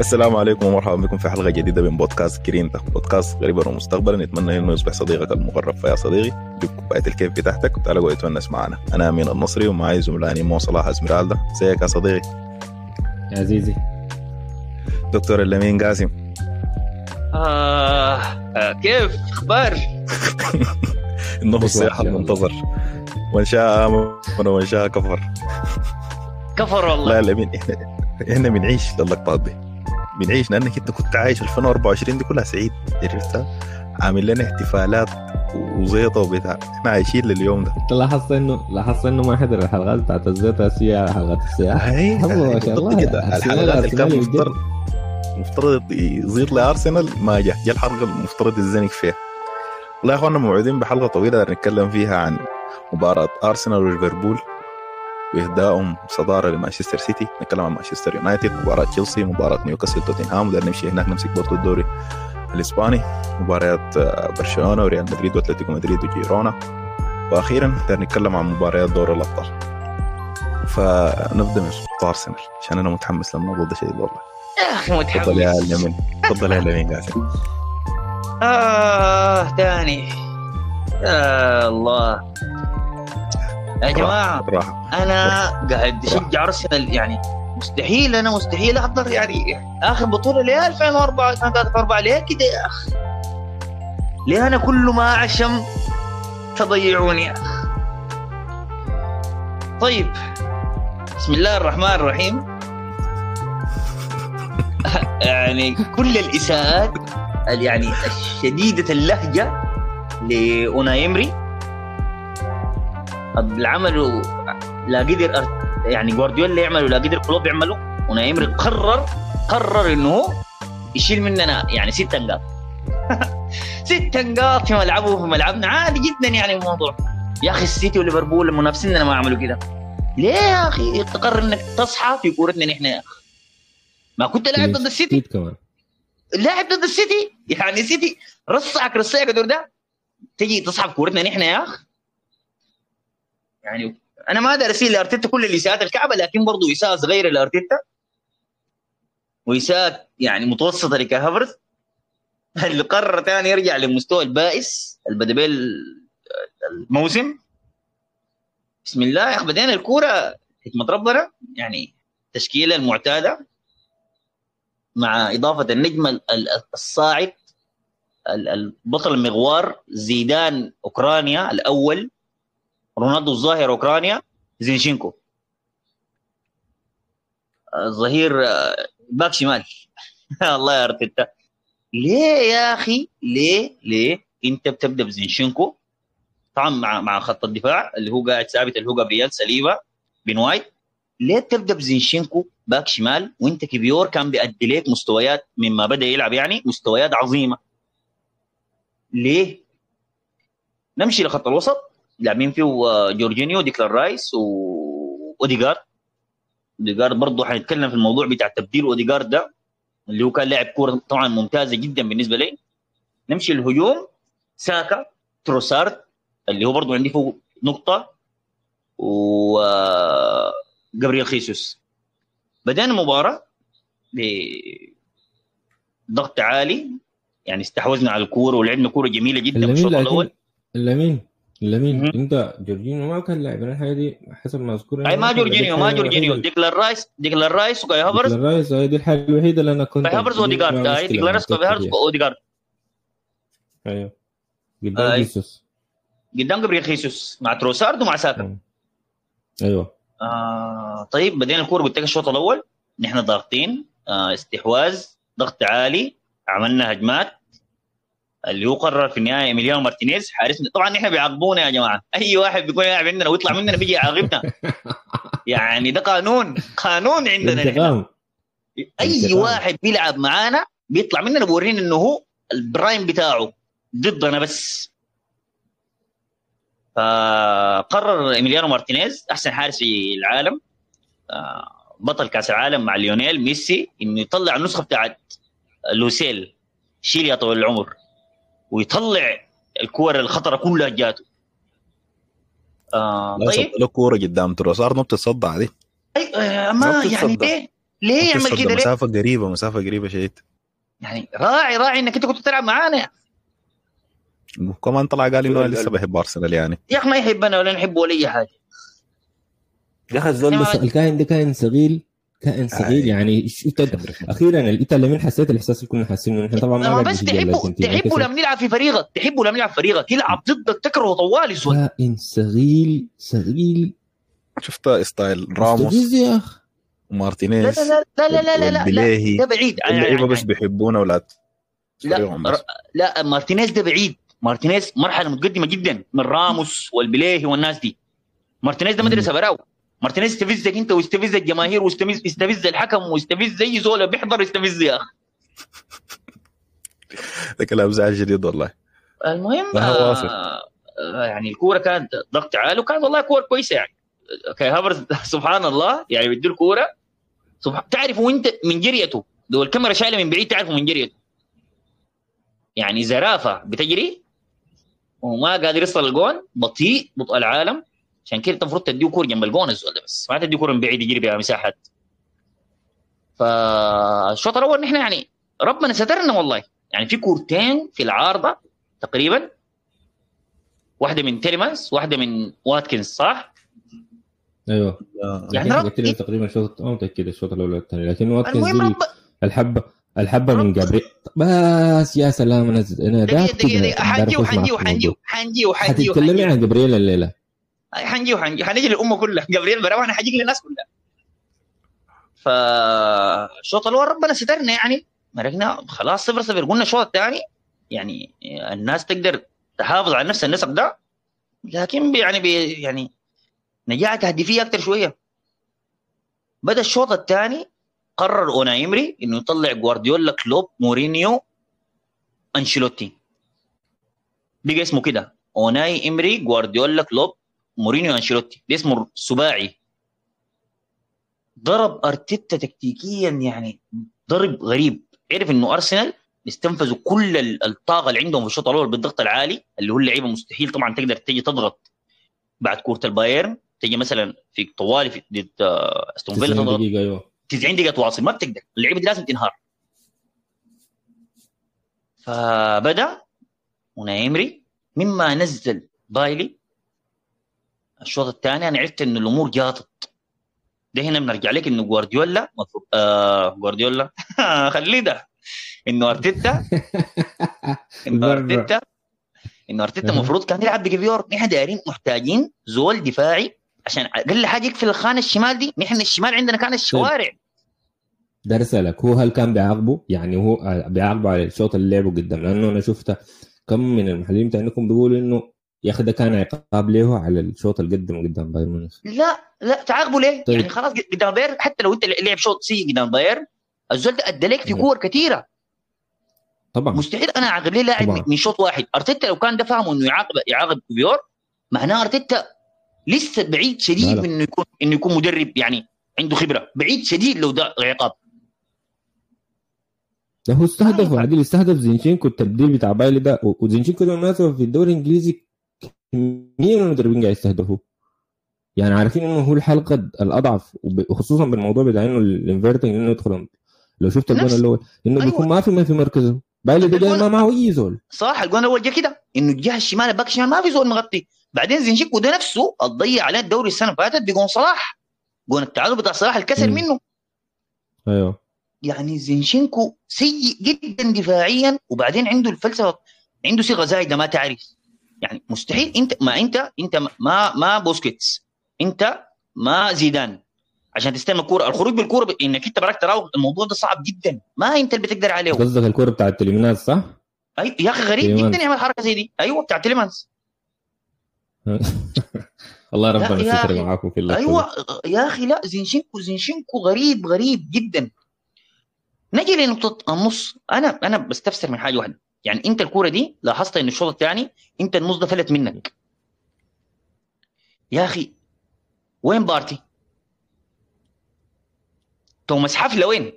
السلام عليكم ومرحبا بكم في حلقه جديده من بودكاست كرينتا بودكاست غريبا ومستقبلا نتمنى انه يصبح صديقك المقرب فيا صديقي جيب كوبايه الكيف بتاعتك وتعالى قوي تونس معنا انا امين النصري ومعي زملائي مو صلاح اسمرالدا ازيك يا صديقي يا عزيزي دكتور اللمين قاسم آه آه، كيف اخبار انه الصياح المنتظر وان شاء امن وان شاء كفر كفر والله لا لمين احنا احنا بنعيش للقطات دي بنعيش لانك انت كنت عايش 2024 دي كلها سعيد عرفتها عامل لنا احتفالات وزيطه وبتاع احنا عايشين لليوم ده انت لاحظت انه لاحظت انه ما حضر الحلقات بتاعت الزيت هي حلقات السياحه هاي والله ما شاء الله كده أرسنال- الحلقات اللي كان أرسنال مفترض مفترض يزيط لارسنال ما جاء جاء الحلقه المفترض يزنق فيها والله يا اخوانا موعودين بحلقه طويله نتكلم فيها عن مباراه ارسنال وليفربول واهدائهم صداره لمانشستر سيتي نتكلم عن مانشستر يونايتد مباراه تشيلسي مباراه نيوكاسل توتنهام ودار نمشي هناك نمسك برضه الدوري الاسباني مباريات آه، برشلونه وريال مدريد واتلتيكو مدريد وجيرونا واخيرا نقدر نتكلم عن مباريات دوري الابطال فنبدا من سقوط ارسنال عشان انا متحمس للموضوع ده شديد والله يا اخي تفضل يا متحمس اليمين تفضل يا اليمين قاسم اه تاني يا الله يا جماعه راحه انا قاعد اشجع ارسنال يعني مستحيل انا مستحيل احضر يعني اخر بطوله ليه 2004 2003 ليه كده يا اخ ليه انا كل ما اعشم تضيعوني يا اخ طيب بسم الله الرحمن الرحيم يعني كل الاساءات ال- يعني الشديده اللهجه لاونايمري العمل لا قدر أر- يعني جوارديولا يعمل ولا قدر كلوب يعملوا ونايمري قرر قرر انه يشيل مننا يعني ست نقاط ست نقاط في ملعبه وفي ملعبنا عادي جدا يعني الموضوع يا اخي السيتي وليفربول المنافسين ما عملوا كده ليه يا اخي تقرر انك تصحى في كورتنا نحن يا اخي ما كنت لاعب ضد السيتي أكيد كمان لاعب ضد السيتي يعني السيتي رصعك رصيع قدر ده تجي تصحى في كورتنا نحن يا اخ يعني انا ما اقدر اسيء لارتيتا كل الاساءات الكعبه لكن برضه اساءه صغيره لارتيتا واساءه يعني متوسطه لكاي هافرز اللي قرر ثاني يرجع للمستوى البائس اللي بدا بيه الموسم بسم الله يا اخي بدينا الكوره حكمه ربنا يعني التشكيله المعتاده مع اضافه النجم ال- ال- الصاعد ال- البطل المغوار زيدان اوكرانيا الاول رونالدو الظاهر اوكرانيا زينشينكو الظهير آه، باك شمال الله يا ارتيتا ليه يا اخي ليه ليه انت بتبدا بزينشينكو طبعا مع مع خط الدفاع اللي هو قاعد ثابت اللي هو جابرييل سليبا بن وايت ليه تبدا بزينشينكو باك شمال وانت كبيور كان بيأدي لك مستويات مما بدا يلعب يعني مستويات عظيمه ليه؟ نمشي لخط الوسط لاعبين فيه آه، جورجينيو ديكلان رايس واوديجارد اوديجارد برضه حنتكلم في الموضوع بتاع تبديل اوديجارد ده اللي هو كان لاعب كوره طبعا ممتازه جدا بالنسبه لي نمشي الهجوم ساكا تروسارد اللي هو برضه عندي فوق نقطه و آه، جابرييل خيسوس بدأنا المباراة بضغط عالي يعني استحوذنا على الكورة ولعبنا كورة جميلة جدا في اللمين الشوط الأول لكن اللمين اللمين مهم. انت جورجينيو ما كان لاعب الحاجه دي حسب ما اذكر أي ما جورجينيو ما جورجينيو ديكلان رايس ديكلان رايس وكاي هافرز الرايس هي دي الحاجه الوحيده اللي انا كنت كاي هافرز واوديجارد هاي ديكلان رايس وكاي هافرز واوديجارد ايوه قدام أي. جيسوس قدام جابرييل خيسوس مع تروسارد ومع ساكا مم. ايوه آه طيب بدينا الكورة قلت لك الشوط الأول نحن ضاغطين آه استحواذ ضغط عالي عملنا هجمات اللي هو قرر في النهايه ايميليانو مارتينيز حارسنا طبعا نحن بيعاقبونا يا جماعه اي واحد بيكون يلعب عندنا ويطلع مننا بيجي يعاقبنا يعني ده قانون قانون عندنا نحن انتقام اي انتقام. واحد بيلعب معانا بيطلع مننا بورينا انه هو البرايم بتاعه ضدنا بس فقرر ايميليانو مارتينيز احسن حارس في العالم آه، بطل كاس العالم مع ليونيل ميسي انه يطلع النسخه بتاعت لوسيل شيل يا طويل العمر ويطلع الكور الخطره كلها جاته آه لا طيب صد له كوره قدام تروسارد ما بتتصدع دي أي آه ما ما يعني بتتصدق. ليه ليه يعمل القصة كده ده ليه؟ مسافه قريبه مسافه قريبه شديد يعني راعي راعي انك انت كنت تلعب معانا وكمان طلع قال انه أنا لسه بحب ارسنال يعني يا اخي ما يحبنا ولا نحبه ولا اي حاجه يا اخي الزول إنما- بس الكائن ده كائن صغير كائن صغير آي. يعني شو انت اخيرا انت لمين حسيت الاحساس اللي كنا حاسينه نحن طبعا ما لما قاعد بس نتجاهل تحبه الأرجنتين. تحبه لكن لما يلعب في فريقك تحبه لما يلعب في فريقك يلعب ضدك تكرهه طوال الزول كائن صغير صغير شفت ستايل راموس مستفز يا اخي لا ومارتينيز لا لا لا لا لا لا, لا. والبلاهي ده بعيد يعني- اللعيبه بس يعني- بيحبونا اولاد لا فريقهم بس. ر- لا مارتينيز ده بعيد مارتينيز مرحله متقدمه جدا من راموس والبليهي والناس دي مارتينيز ده مدرسه براو مارتينيز يستفزك انت ويستفز الجماهير ويستفز يستفز الحكم ويستفز اي زول بيحضر يستفز يا اخي ده كلام زعل جديد والله المهم لا، هو واثق. آه آه، يعني الكوره كانت ضغط عالي وكانت والله كوره كويسه يعني كاي هافرز سبحان الله يعني بيدي الكوره سبحان تعرف وانت من جريته لو الكاميرا شايله من بعيد تعرفه من جريته يعني زرافه بتجري وما قادر يصل الجون بطيء بطء العالم عشان كده انت المفروض تديه كوره جنب الجون الزول ده بس ما تديه كوره من بعيد يجري بها مساحات فالشوط الاول نحن يعني ربنا سترنا والله يعني في كورتين في العارضه تقريبا واحده من تيرمانس واحده من واتكنز صح؟ ايوه يعني لكن رب- قلت لي تقريبا الشوط ما متاكد الشوط الاول والثاني لكن واتكنز المهم دي رب الحبه الحبه من جابريل بس يا سلام انا انا دقيقه ده دقيقه دقيقه حنجي وحنجي وحنجي وحنجي وحنجي حتتكلمي وحنجي عن جبريل الليله حنجي وحنجي حنجي للامه كلها جبريل براوي انا حجيك للناس كلها فالشوط الاول ربنا سترنا يعني مرقنا خلاص صفر صفر قلنا الشوط الثاني يعني الناس تقدر تحافظ على نفس النسق ده لكن بي- يعني بي يعني نجاعة تهديفية أكثر شوية بدأ الشوط الثاني قرر أونايمري إنه يطلع جوارديولا كلوب مورينيو أنشيلوتي بقى اسمه كده أوناي إمري جوارديولا كلوب مورينيو أنشيلوتي ده اسمه السباعي ضرب أرتيتا تكتيكيا يعني ضرب غريب عرف إنه أرسنال استنفذوا كل ال- الطاقة اللي عندهم في الشوط الأول بالضغط العالي اللي هو اللعيبة مستحيل طبعا تقدر تجي تضغط بعد كورة البايرن تجي مثلا في طوالي في ضد آه، استون فيلا 90 تضغط دقيقه ايوه 90 دقيقة تواصل ما بتقدر اللعيبة دي لازم تنهار فبدأ ونايمري مما نزل بايلي الشوط الثاني انا عرفت انه الامور جاطت ده هنا بنرجع لك انه جوارديولا مفروض آه جوارديولا خليه ده انه ارتيتا انه برا. ارتيتا انه ارتيتا أها. المفروض كان يلعب بكفيور نحن دايرين محتاجين زول دفاعي عشان اقل حاجه يقفل الخانه الشمال دي نحن الشمال عندنا كان الشوارع ده اسالك هو هل كان بيعاقبه؟ يعني هو بيعاقبه على الشوط اللي لعبه قدام لانه انا شفت كم من المحللين بتاعكم بيقولوا انه يا اخي ده كان عقاب له على الشوط اللي قدمه قدام بايرن ميونخ لا لا تعاقبوا ليه؟ طيب. يعني خلاص قدام بايرن حتى لو انت لعب شوط سيء قدام بايرن الزول ده ادى لك في كور كثيره طبعا مستحيل انا اعاقب ليه لاعب طبعا. من- من شوط واحد ارتيتا لو كان ده فاهمه انه يعاقب يعاقب كوفيور معناه ارتيتا لسه بعيد لا شديد لا. من انه يكون انه يكون مدرب يعني عنده خبره بعيد شديد لو ده عقاب ده هو استهدف آه. وعديل استهدف زينشينكو التبديل بتاع بايلي ده و- وزينشينكو ده بالمناسبه في الدوري الانجليزي كمية من المدربين قاعد يستهدفوه يعني عارفين انه هو الحلقه الاضعف وب- وخصوصا بالموضوع بتاع انه الانفيرتنج انه يدخل لو شفت الجون نفس- الاول انه أيوة. بيكون ما في ما في مركزه بايلي ده جاي الجون- ما معه اي زول صح الجون الاول جا كده انه الجهه الشمال الباك الشمال ما في زول مغطي بعدين زينشينكو ده نفسه الضيع عليه الدوري السنه اللي فاتت بجون صلاح جون التعادل بتاع صلاح الكسر مم. منه ايوه يعني زينشينكو سيء جدا دفاعيا وبعدين عنده الفلسفه عنده صيغه زايده ما تعرف يعني مستحيل انت ما انت انت ما ما بوسكيتس انت ما زيدان عشان تستلم الكوره الخروج بالكوره ب... انك انت براك تراوغ الموضوع ده صعب جدا ما انت اللي بتقدر عليه قصدك الكوره بتاعت تليمينات صح؟ أي... يا اخي غريب تيليمانز. جدا يعمل حركه زي دي ايوه بتاع تيليمانز الله يا- ربنا يا يستر أخي. معاكم في اللقطة ايوه يا اخي لا زينشينكو زينشينكو غريب غريب جدا نجي لنقطه النص انا انا بستفسر من حاجه واحده يعني انت الكوره دي لاحظت ان الشوط الثاني انت النص ده فلت منك يا اخي وين بارتي؟ توماس حفله وين؟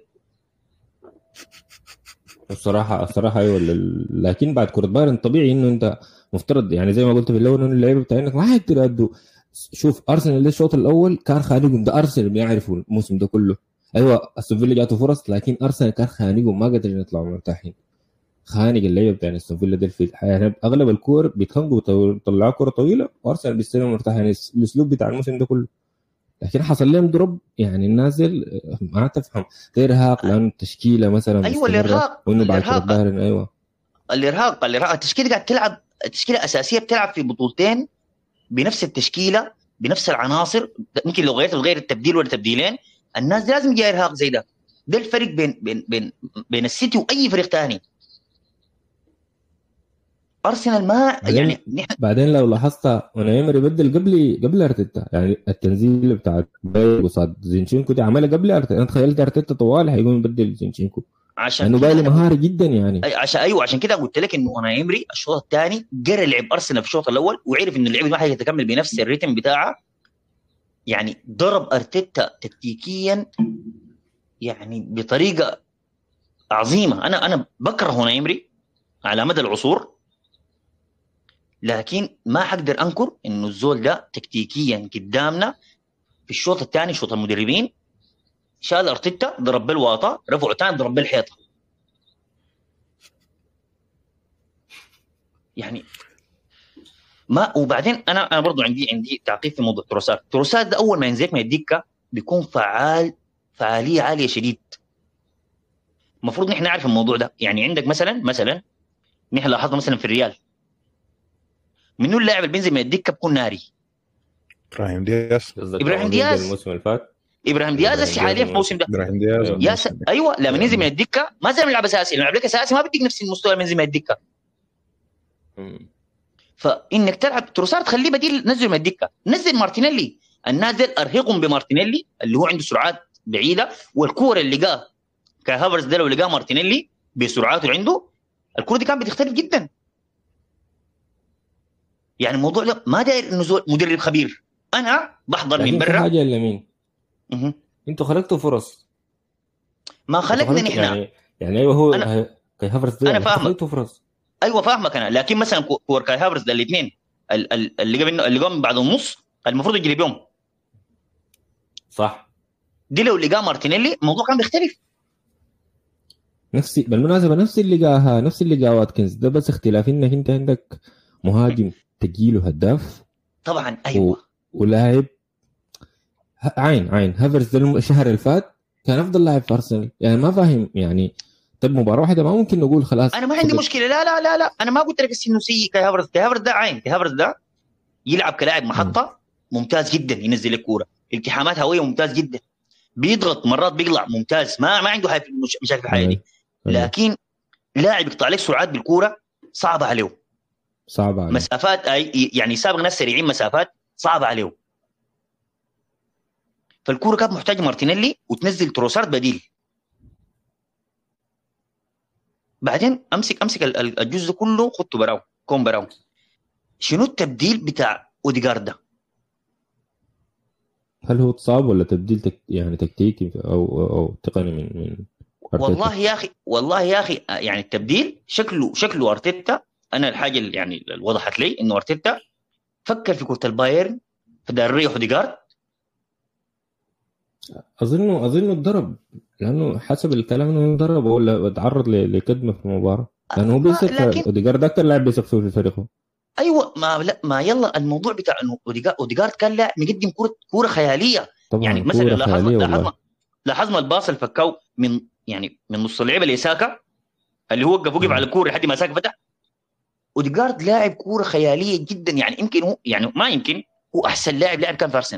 الصراحه الصراحه ايوه ل- لكن بعد كره بايرن طبيعي انه انت مفترض يعني زي ما قلت في الاول انه اللعيبه بتاعتك ما حيقدروا يأدوا شوف ارسنال ده الشوط الاول كان خارجهم ده ارسنال بيعرفوا الموسم ده كله ايوه استون فيلا جاته فرص لكن ارسنال كان خانقهم ما قدروا يطلعوا مرتاحين خانق اللعيبه بتاع استون فيلا دي في الحياه يعني اغلب الكور بيتخنقوا ويطلعوا كره طويله وارسنال بيستلموا مرتاح يعني الاسلوب بتاع الموسم ده كله لكن حصل لهم دروب يعني النازل ما تفهم ارهاق لانه التشكيله مثلا ايوه الارهاق وانه بعد كده الارهاق الظاهر إنه ايوه الارهاق الارهاق التشكيله قاعد تلعب التشكيله اساسيه بتلعب في بطولتين بنفس التشكيله بنفس العناصر ممكن لو غيرت غير التبديل ولا تبديلين الناس دي لازم يجي ارهاق زي ده ده الفرق بين بين بين بين السيتي واي فريق ثاني ارسنال ما بعدين- يعني نحن بعدين لو لاحظت وانا ايمري بدل قبل قبل ارتيتا يعني التنزيل بتاع بايلي قصاد زينشينكو دي عملها قبل ارتيتا انا تخيلت ارتيتا طوال حيقوم يبدل زينشينكو عشان لانه كده بايلي أنا مهاري جدا يعني أي- عشان ايوه عشان كده قلت لك انه انا ايمري الشوط الثاني قرا لعب ارسنال في الشوط الاول وعرف انه اللعب ما حيتكمل بنفس الريتم بتاعه يعني ضرب ارتيتا تكتيكيا يعني بطريقه عظيمه انا انا بكره هنا ايمري على مدى العصور لكن ما حقدر انكر انه الزول ده تكتيكيا قدامنا في الشوط الثاني شوط المدربين شال ارتيتا ضرب بالواطه رفعه ثاني ضرب بالحيطه يعني ما وبعدين انا انا برضو عندي عندي تعقيب في موضوع تروسات تروسات ده اول ما ينزلك من الدكه بيكون فعال فعاليه عاليه شديد المفروض نحن نعرف الموضوع ده يعني عندك مثلا مثلا نحن لاحظنا مثلا في الريال منو اللاعب اللي بينزل من الدكه بيكون ناري ابراهيم دياز قصدك إبراهيم عمل دياز. الموسم اللي فات ابراهيم دياز إبراهيم هسه حاليا دياز في الموسم ده ابراهيم دياز أيوة. يا س... ايوه لما ينزل من الدكه ما زال يلعب اساسي لما يلعب لك اساسي ما بديك نفس المستوى لما ينزل من الدكه مم. فانك تلعب تروسار تخليه بديل نزل من الدكه نزل مارتينيلي النازل ارهقهم بمارتينيلي اللي هو عنده سرعات بعيده والكوره اللي لقاه كهافرز ده لو لقاه مارتينيلي بسرعاته اللي عنده الكوره دي كانت بتختلف جدا يعني الموضوع ده ما داير انه زول مدرب خبير انا بحضر من لكن في برا حاجه الا مين مهم. انتوا خلقتوا فرص ما أنتوا خلقنا خلقتوا- نحن يعني يعني ايوه هو أنا- ه- كي هافرز ده أنا يعني فاهمك. خلقتوا فرص ايوه فاهمك انا لكن مثلا كو- كور كاي هافرز ده الاثنين اللي قبل اللي قام بعد النص المفروض يجري بيهم صح دي لو لقاه مارتينيلي الموضوع كان بيختلف نفس بالمناسبه نفس اللي لقاها نفس اللي لقاه واتكنز ده بس اختلاف انك انت عندك مهاجم تقيل وهداف طبعا ايوه ولاعب ه- عين عين هافرز ده الم- الشهر اللي فات كان افضل لاعب في ارسنال يعني ما فاهم يعني طب مباراه واحده ما ممكن نقول خلاص انا ما عندي فقد. مشكله لا لا لا لا انا ما قلت لك انه سيء كاي هافرز كاي هافرز ده عين كاي هافرز ده يلعب كلاعب محطه ممتاز جدا ينزل لك كوره التحامات هويه ممتاز جدا بيضغط مرات بيقلع ممتاز ما ما عنده هاي في المش- مشاكل في الحياه دي أيوة. لكن لاعب يقطع لك سرعات بالكوره صعبه عليه صعب عليه مسافات أي يعني يسابق ناس سريعين مسافات صعبه عليه فالكوره كانت محتاجه مارتينيلي وتنزل تروسارد بديل بعدين امسك امسك ال- ال- الجزء كله خدته براو كون براو شنو التبديل بتاع اوديجارد ده هل هو اتصاب ولا تبديل تك... يعني تكتيكي او او, أو تقني من من أرتيتا؟ والله يا اخي والله يا اخي يعني التبديل شكله شكله ارتيتا انا الحاجه اللي يعني اللي وضحت لي انه ارتيتا فكر في كره البايرن فدار يريح اوديجارد اظنه اظنه اتضرب لانه حسب الكلام انه انضرب ولا تعرض ل- لكدمه في المباراه لانه هو ما- بيثق لكن- في اوديجارد اكثر لاعب بيثق فيه في فريقه ايوه ما لا ما يلا الموضوع بتاع انه أوديجا- اوديجارد كان لاعب مقدم كوره كوره خياليه طبعا يعني مثلا كورة لاحظنا خيالية لاحظنا والله لاحظنا الباص اللي فكاو من يعني من نص اللعيبه لإساكا اللي هو وقف وقف مم. على الكوره لحد ما ساكا فتح اوديجارد لاعب كوره خياليه جدا يعني يمكن هو يعني ما يمكن هو احسن لاعب لاعب كان في ارسنال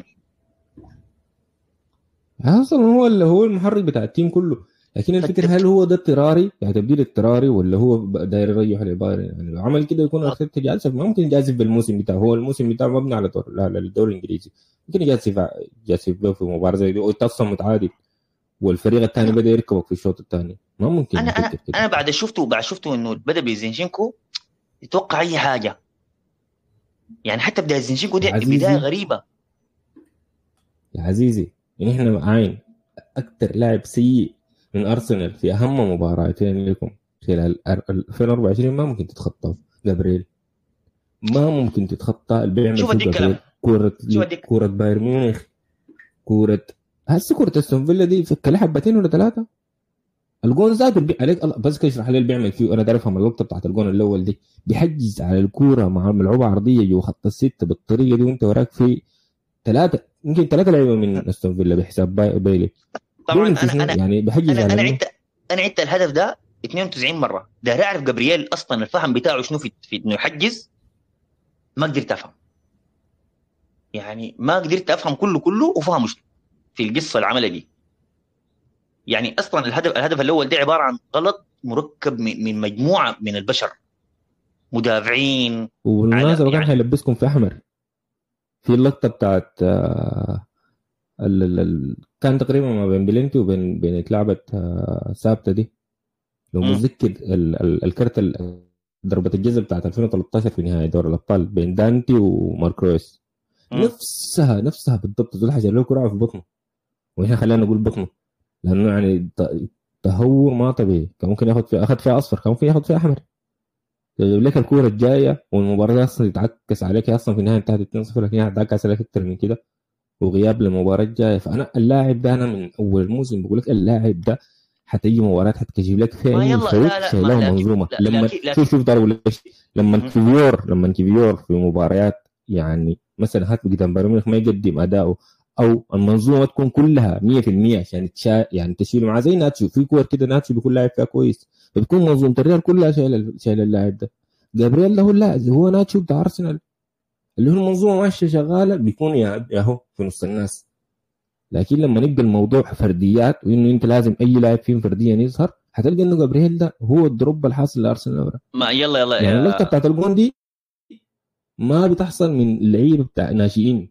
اصلا هو اللي هو المحرك بتاع التيم كله لكن الفكره هل هو ده اضطراري يعني تبديل اضطراري ولا هو ب- داير يريح العباره يعني لو عمل كده يكون ارتيتا جازف ما ممكن يجازف بالموسم بتاعه هو الموسم بتاعه مبني على دور لا لا الدوري الانجليزي ممكن يجازف يجازف به في مباراه زي دي ويتصم متعادل والفريق الثاني بدا يركبك في الشوط الثاني ما ممكن انا انا يفكر كده. انا بعد شفته بعد شفته انه بدا بزينشينكو يتوقع اي حاجه يعني حتى بدايه زينشينكو دي عزيزي. بدايه غريبه يا عزيزي يعني احنا عين اكثر لاعب سيء من ارسنال في اهم مباراتين لكم خلال ال- ال- 2024 ما ممكن تتخطاه جابريل ما ممكن تتخطى اللي بيعمل شوف فيه أديك جابريل كورة شوف أديك. كورة بايرن ميونخ كورة هسه كره استون فيلا دي فك لها حبتين ولا ثلاثه الجون ذاته البي... عليك الله بس كده اشرح لي اللي بيعمل فيه انا داير افهم اللقطه بتاعت الجون الاول دي بيحجز على الكوره مع ملعوبه عرضيه جوا خط السته بالطريقه دي وانت وراك في ثلاثه يمكن ثلاثه لعيبه من استون فيلا بحساب باي... بايلي طبعا بيعمل في انا شنو؟ انا يعني بحجز انا على انا إنه- عدت انا عدت الهدف ده 92 مره ده اعرف جبريل اصلا الفهم بتاعه شنو في, في انه يحجز ما قدرت افهم يعني ما قدرت افهم كله كله وفهمه شنو في القصه العمله دي يعني اصلا الهدف الهدف الاول ده عباره عن غلط مركب من من مجموعه من البشر مدافعين وبالمناسبه على- كان يعني- حيلبسكم في احمر في اللقطه بتاعت آه، ال... ال... ال... كان تقريبا ما بين بلينتي وبين بين اتلعبت آه، ثابته دي لو مم. متذكر ال... ال... الكرت ال... ضربه الجزاء بتاعت 2013 في نهائي دوري الابطال بين دانتي وماركرويس مم. نفسها نفسها بالضبط زول حجر له كرة في بطنه وهنا خلينا نقول بطنه لانه يعني ت- تهور ما طبيعي كان ممكن ياخذ فيها اخذ فيها اصفر كان ممكن ياخذ فيها احمر يجيب لك الكوره الجايه والمباراه اصلا تتعكس عليك اصلا في النهايه انتهت 2-0 لكن هي هتعكس عليك اكثر من كده وغياب للمباراه الجايه فانا اللاعب ده انا من اول الموسم بقول لك اللاعب ده حتيجي مباراه حتكشف لك فيها ما إنه يلا- فريق لا- لا، ما شايلها لكن- منظومه لا- لما لكن- لكن- شوف شوف ضربوا ليش لما مم. كيفيور لما كيفيور في مباريات يعني مثلا هات قدام بايرن ميونخ ما يقدم اداؤه او المنظومه تكون كلها 100% عشان تشا يعني تشيله معاه زي ناتشو في كور كده ناتشو بيكون لاعب فيها كويس فبتكون منظومه الريال كلها شايل شايل اللاعب ده جابرييل ده هو اللاعب اللي هو ناتشو بتاع ارسنال اللي هو المنظومه ماشيه شغاله بيكون يا يا هو في نص الناس لكن لما نبقى الموضوع فرديات وانه انت لازم اي لاعب فيهم فرديا يظهر هتلقى انه جابرييل ده هو الدروب الحاصل لارسنال ورا ما يلا يلا يعني يا- اللقطه بتاعت الجون دي ما بتحصل من اللعيبه بتاع ناشئين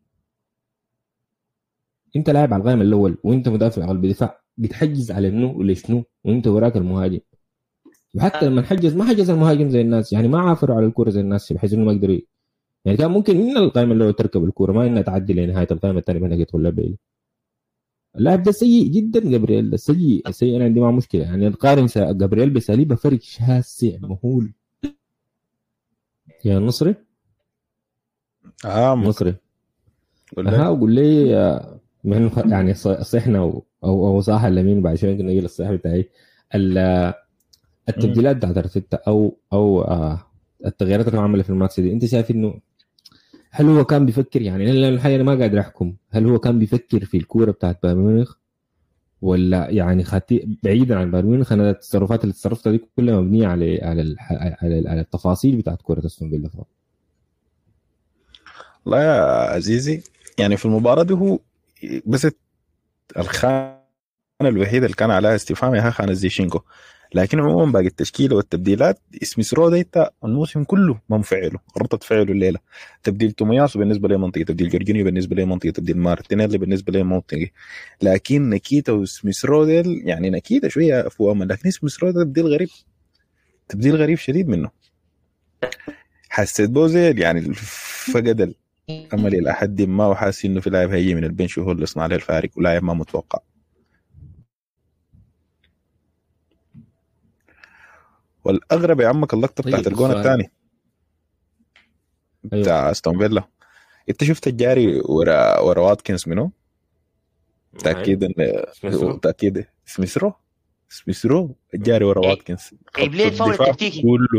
انت لاعب على القائمه الاول وانت مدافع قلب دفاع بتحجز على منو ولشنو وانت وراك المهاجم وحتى لما حجز ما حجز المهاجم زي الناس يعني ما عافروا على الكوره زي الناس بحيث انه ما يقدر ي- يعني كان ممكن من القائمه الاول تركب الكوره ما انها تعدي لنهايه القائمه الثانيه من يدخل ولا بعيد اللاعب ده سيء جدا جابرييل ده سيء سيء انا عندي معه مشكله يعني القارن سا- جابرييل بساليبه فرق شاسع مهول يا نصري اه مصري قول لي. ها وقول لي آه، بما انه خ- يعني ص- صحنا و- او او صح اليمين بعد شويه يمكن نجي للصحيح بتاعي ال- آه، التبديلات بتاعت ارتيتا او او آه، التغييرات اللي هو عملها في الماتش دي انت شايف انه هل هو كان بيفكر يعني انا الحقيقه أنا ما قادر احكم هل هو كان بيفكر في الكوره بتاعت بايرن ميونخ ولا يعني خطي بعيدا عن بايرن ميونخ انا التصرفات اللي تصرفتها دي كلها مبنيه على على الح- على, على التفاصيل بتاعت كوره استون فيلا فقط. والله يا عزيزي يعني في المباراة دي هو بس الخانة الوحيدة اللي كان عليها استفهام هي خانة زيشينكو لكن عموما باقي التشكيلة والتبديلات سميث رو ده إنت الموسم كله ما مفعله ردة فعله الليلة تبديل تومياسو بالنسبة لي منطقي تبديل جورجينيو بالنسبة لي منطقي تبديل مارتينيلي بالنسبة لي منطقي لكن نكيتا وسميث رو ديل يعني نكيتا شوية فوق أمل لكن سميث رو ده تبديل غريب تبديل غريب شديد منه حسيت بوزيل يعني فقد املي الى حد ما وحاسس انه في لاعب هيجي من البنش وهو اللي يصنع له الفارق ولاعب ما متوقع والاغرب يا عمك اللقطه طيب، بتاعت الجون السؤال. الثاني أيوة. بتاع استون فيلا انت شفت الجاري ورا ورا واتكنز منو؟ تاكيد ان سميث رو. تاكيد سميثرو سميثرو الجاري ورا إيه. واتكنز عيب ليه خط الفاول الدفاع التكتيكي كله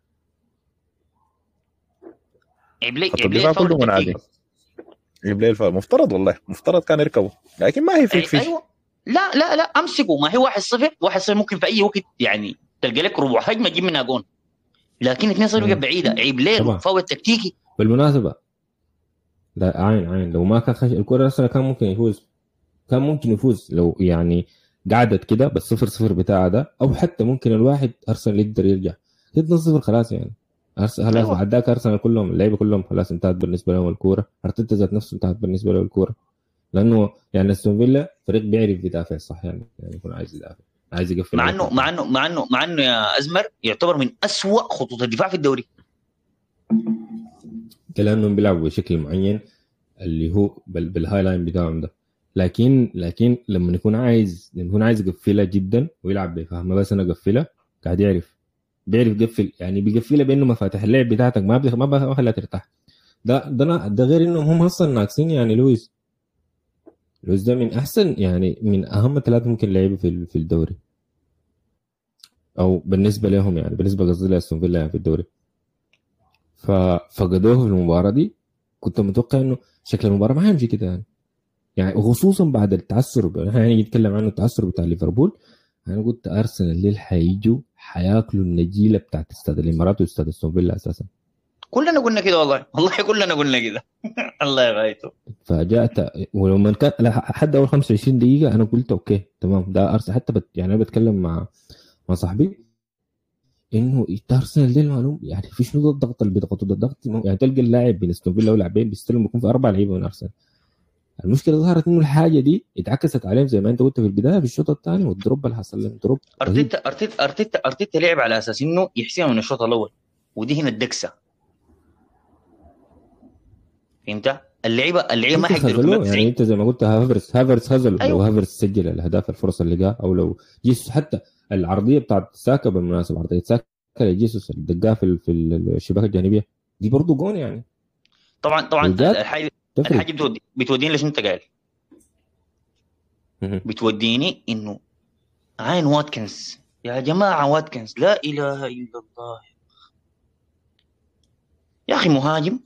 عيب ليه خط عيب ليه الدفاع الفاول كله منعدم التكتيكي يجيب لي الفاول مفترض والله مفترض كان يركبوا لكن ما هي فيك أي- فيه ايوه لا لا لا امسكه ما هي 1-0 1-0 ممكن في اي وقت يعني تلقى لك ربع هجمه تجيب منها جون لكن 2-0 مم. بقت بعيده عيب ليه طبعا. فاول تكتيكي بالمناسبة لا عين عين لو ما كان خش الكرة اصلا كان ممكن يفوز كان ممكن يفوز لو يعني قعدت كده بس صفر صفر بتاعه ده او حتى ممكن الواحد ارسنال يقدر يرجع 2 صفر خلاص يعني أرس- خلاص أيوة. بعد ذاك ارسنال كلهم اللعيبه كلهم خلاص انتهت بالنسبه لهم الكوره ارتيتا ذات نفسه انتهت بالنسبه له الكوره لانه يعني استون فيلا فريق بيعرف يدافع صح يعني يعني يكون عايز يدافع عايز يقفل مع انه مع انه مع انه مع انه يا ازمر يعتبر من أسوأ خطوط الدفاع في الدوري لانهم بيلعبوا بشكل معين اللي هو بال- بالهاي لاين بتاعهم ده لكن لكن لما يكون عايز لما يكون عايز يقفلها جدا ويلعب بفهمه بس انا اقفلها قاعد يعرف بيعرف يقفل يعني بيقفلها بانه مفاتيح اللعب بتاعتك ما بيخ... ما بخليها ترتاح ده ده أنا- ده غير انهم هم اصلا ناقصين يعني لويس لويس ده من احسن يعني من اهم ثلاثه ممكن لعيبه في في الدوري او بالنسبه لهم يعني بالنسبه قصدي لاستون فيلا يعني في الدوري ففقدوه في المباراه دي كنت متوقع انه شكل المباراه ما حيمشي كده يعني يعني وخصوصا بعد التعثر احنا يعني نتكلم عنه التعثر بتاع ليفربول انا قلت ارسنال الليل حيجوا حياكلوا النجيله بتاعت استاد الامارات واستاد استون فيلا اساسا كلنا قلنا كده والله والله كلنا قلنا كده الله يغايته فجاءت ولما كان حد اول 25 دقيقه انا قلت اوكي تمام ده ارسنال حتى بت يعني انا بتكلم مع مع صاحبي انه ارسنال دي المعلوم يعني في شنو الضغط اللي بيضغطوا ده الضغط يعني تلقى اللاعب بين استون فيلا ولاعبين بيستلم بيكون في اربع لعيبه من ارسنال المشكله ظهرت انه الحاجه دي اتعكست عليهم زي ما انت قلت في البدايه في الشوط الثاني والدروب اللي حصل لهم دروب ارتيتا ارتيتا ارتيتا ارتيتا لعب على اساس انه يحسمها من الشوط الاول ودي هنا الدكسه فهمت؟ اللعيبه اللعيبه ما حيقدروا يعني انت زي ما قلت هافرس هافرس هزل أيوه. لو هافرس سجل الاهداف الفرص اللي جاء او لو جيسوس حتى العرضيه بتاعت ساكا بالمناسبه عرضيه ساكا لجيسوس اللي دقاها في في الشباك الجانبيه دي برضه جون يعني طبعا طبعا الحاجه الحاجه بتودي بتوديني ليش انت قايل بتوديني انه عين واتكنز يا جماعه واتكنز لا اله الا الله يا اخي مهاجم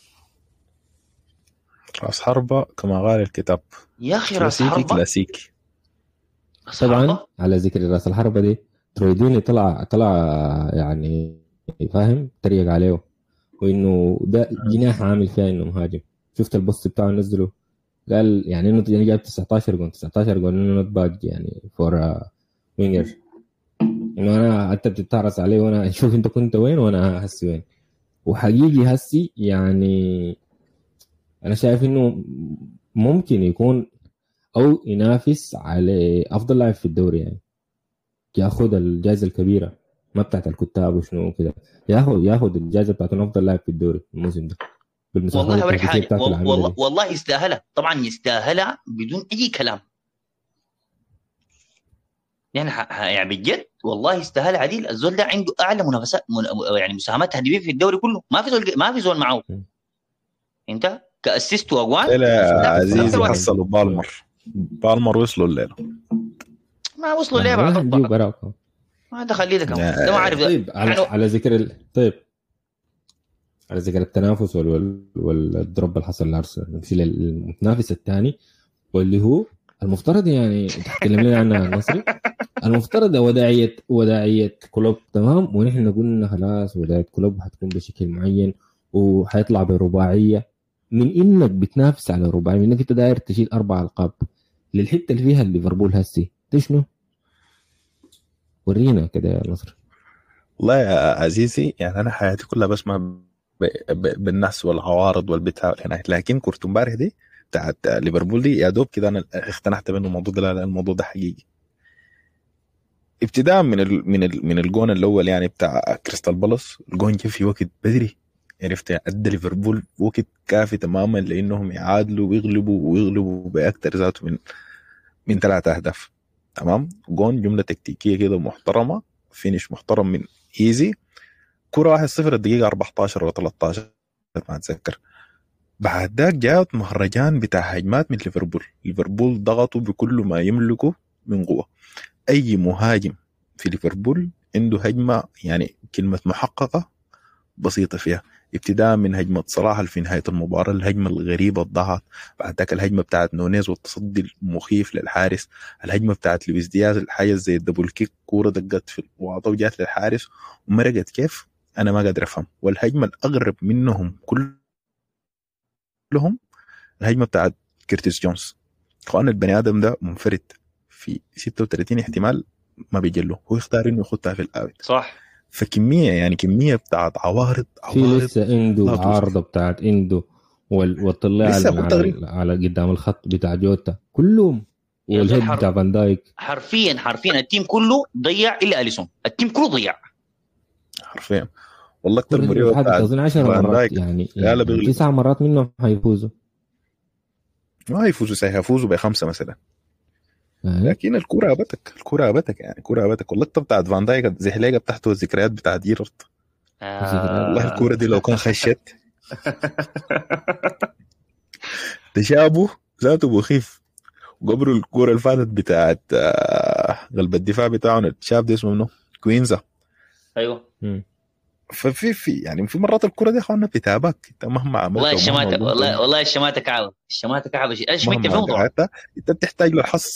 راس حربة كما قال الكتاب يا اخي راس حربة كلاسيكي طبعا على ذكر راس الحربة دي ترويديني طلع طلع يعني فاهم تريق عليه وانه ده جناح عامل فيها انه مهاجم شفت البوست بتاعه نزله قال يعني انه يعني جاب 19 جون 19 جون انه نوت باد يعني فور وينجر انه انا انت بتتعرس علي وانا شوف انت كنت وين وانا هسي وين وحقيقي هسي يعني انا شايف انه ممكن يكون او ينافس على افضل لاعب في الدوري يعني ياخذ الجائزه الكبيره ما بتاعت الكتاب وشنو كده ياخذ ياخذ الجائزه بتاعت افضل لاعب في الدوري الموسم ده والله اوريك حاجه والله, والله يستاهلها طبعا يستاهلها بدون اي كلام يعني يعني بجد والله يستاهل عديل الزول ده عنده اعلى منافسات يعني مساهمات هدفيه في الدوري كله ما في زول ما في زول معه انت كاسيست واجوان لا عزيزي حصلوا بالمر بالمر وصلوا الليله ما وصلوا ليه بعد ما ده خليه ده كمان ده ما عارف طيب على, على ذكر ال... طيب على ذكر التنافس وال... والدروب اللي حصل لارسنال نمشي للمتنافس الثاني واللي هو المفترض يعني تتكلم لنا عنها النصري المفترض وداعيه وداعيه كلوب تمام ونحن قلنا خلاص وداعيه كلوب حتكون بشكل معين وحيطلع برباعيه من انك بتنافس على رباعيه من انك انت داير تشيل اربع القاب للحته اللي فيها ليفربول هسي شنو؟ ورينا كده يا نصر والله يا عزيزي يعني انا حياتي كلها بسمع بالناس والعوارض والبتاع هناك لكن كرة امبارح دي بتاعت ليفربول دي يا دوب كده انا اقتنعت بانه الموضوع ده لا الموضوع ده حقيقي ابتداء من ال من ال من الجون الاول يعني بتاع كريستال بالاس الجون جه في وقت بدري عرفت ادى ليفربول وقت كافي تماما لانهم يعادلوا ويغلبوا ويغلبوا باكثر ذاته من من ثلاثة اهداف تمام جون جمله تكتيكيه كده محترمه فينش محترم من ايزي كرة 1-0 الدقيقة 14 ولا 13 ما اتذكر بعد ذاك جاءت مهرجان بتاع هجمات من ليفربول ليفربول ضغطوا بكل ما يملكه من قوة أي مهاجم في ليفربول عنده هجمة يعني كلمة محققة بسيطة فيها ابتداء من هجمة صلاح في نهاية المباراة الهجمة الغريبة الضغط بعد ذاك الهجمة بتاعت نونيز والتصدي المخيف للحارس الهجمة بتاعت لويس دياز الحاجة زي الدبل كيك كورة دقت في الواطة وجات للحارس ومرقت كيف انا ما قادر افهم والهجمه الاغرب منهم كلهم الهجمه بتاعت كيرتيس جونز اخوان البني ادم ده منفرد في 36 احتمال ما بيجله هو يختار انه يخطها في الاوت صح فكميه يعني كميه بتاعت عوارض عوارض في لسه عنده عارضه بتاعت عنده والطلع على, على قدام الخط بتاع جوتا كلهم والهيد بتاع فان دايك حرفيا حرفيا التيم كله ضيع الا اليسون التيم كله ضيع حرفيا والله اكثر مريوه اظن 10 مرات يعني, يعني تسع مرات منهم حيفوزوا ما يفوزوا سهل يفوزوا بخمسه مثلا لكن الكوره ابتك الكوره ابتك يعني الكوره ابتك واللقطه بتاعت فان دايك زحليقه بتاعته الذكريات بتاعت جيرارد آه. والله الكوره دي لو كان خشت تشابه ذاته مخيف قبل الكوره اللي فاتت بتاعت آه، قلب الدفاع بتاعهم الشاب ده اسمه منه كوينزا ايوه ففي في يعني في مرات الكره دي اخوانا بتابك انت مهما عملت والله ومهما الشماتة قلت والله والله الشماتة كعبة الشماتة كعبة شيء ايش انت في مهما موضوع قعدت انت بتحتاج له الحظ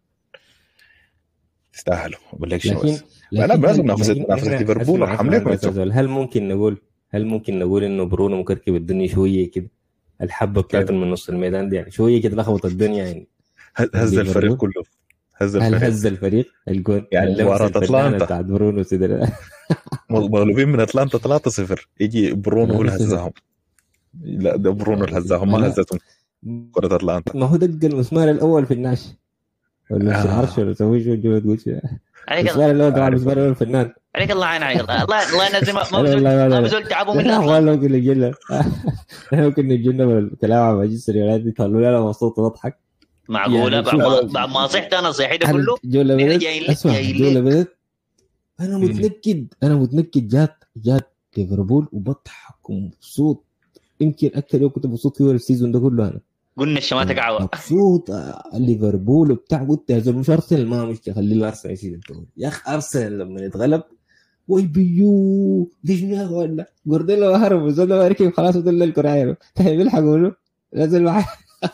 تستاهلوا بقول لك شنو لكن بس لا، لكن لازم هل- نفس- لكن نفس إحنا- ليفربول اسمع- والحملة اسمع كويسة. بس أزول، هل ممكن نقول هل ممكن نقول انه برونو مكركب الدنيا شويه كده الحبه بتاعته من نص الميدان دي يعني شويه كده لخبط الدنيا يعني هز- هز ليفربول؟ الفريق كله هز هل الفريق هز الفريق الجون يعني اللمسة مباراة الفنانة أتلانتا. بتاعت برونو سيدر مغلوبين من اتلانتا 3-0 يجي برونو هو اللي هزاهم لا ده برونو اللي هزاهم ما لا. هزتهم كرة اتلانتا ما هو دق المسمار الاول في الناش ولا في آه. العرش ولا سوي شو جوا تقول شو عليك الله المسمار الاول طبعا عارف. المسمار الاول فنان عليك الله عين عليك الله الله الله ينزل ما ما لا، بزول لا، لا، ما لا. بزول تعبوا منه لا اصلا والله ممكن نجينا ممكن نجينا بالكلام عن مانشستر يونايتد خلوا لنا مبسوط ونضحك معقوله يعني بعد شوف- ما بعد ما صحت انا صحيت كله الجولة هنا بدت جايين لك- اسمع جايين الجولة لك. بدت انا متنكد انا متنكد جات جات ليفربول وبضحك ومبسوط يمكن اكثر يوم كنت مبسوط فيه السيزون ده كله انا قلنا الشماتة كعبة مبسوط آه، ليفربول وبتاع قلت يا زلمه مش ارسنال ما مشكله خلي الارسنال يشيل الدوري يا اخي ارسنال لما يتغلب وي بيو ليش يا ولا جوارديولا هرب وزول ما ركب خلاص ودل الكره عينه طيب يلحقوا له نزل معاه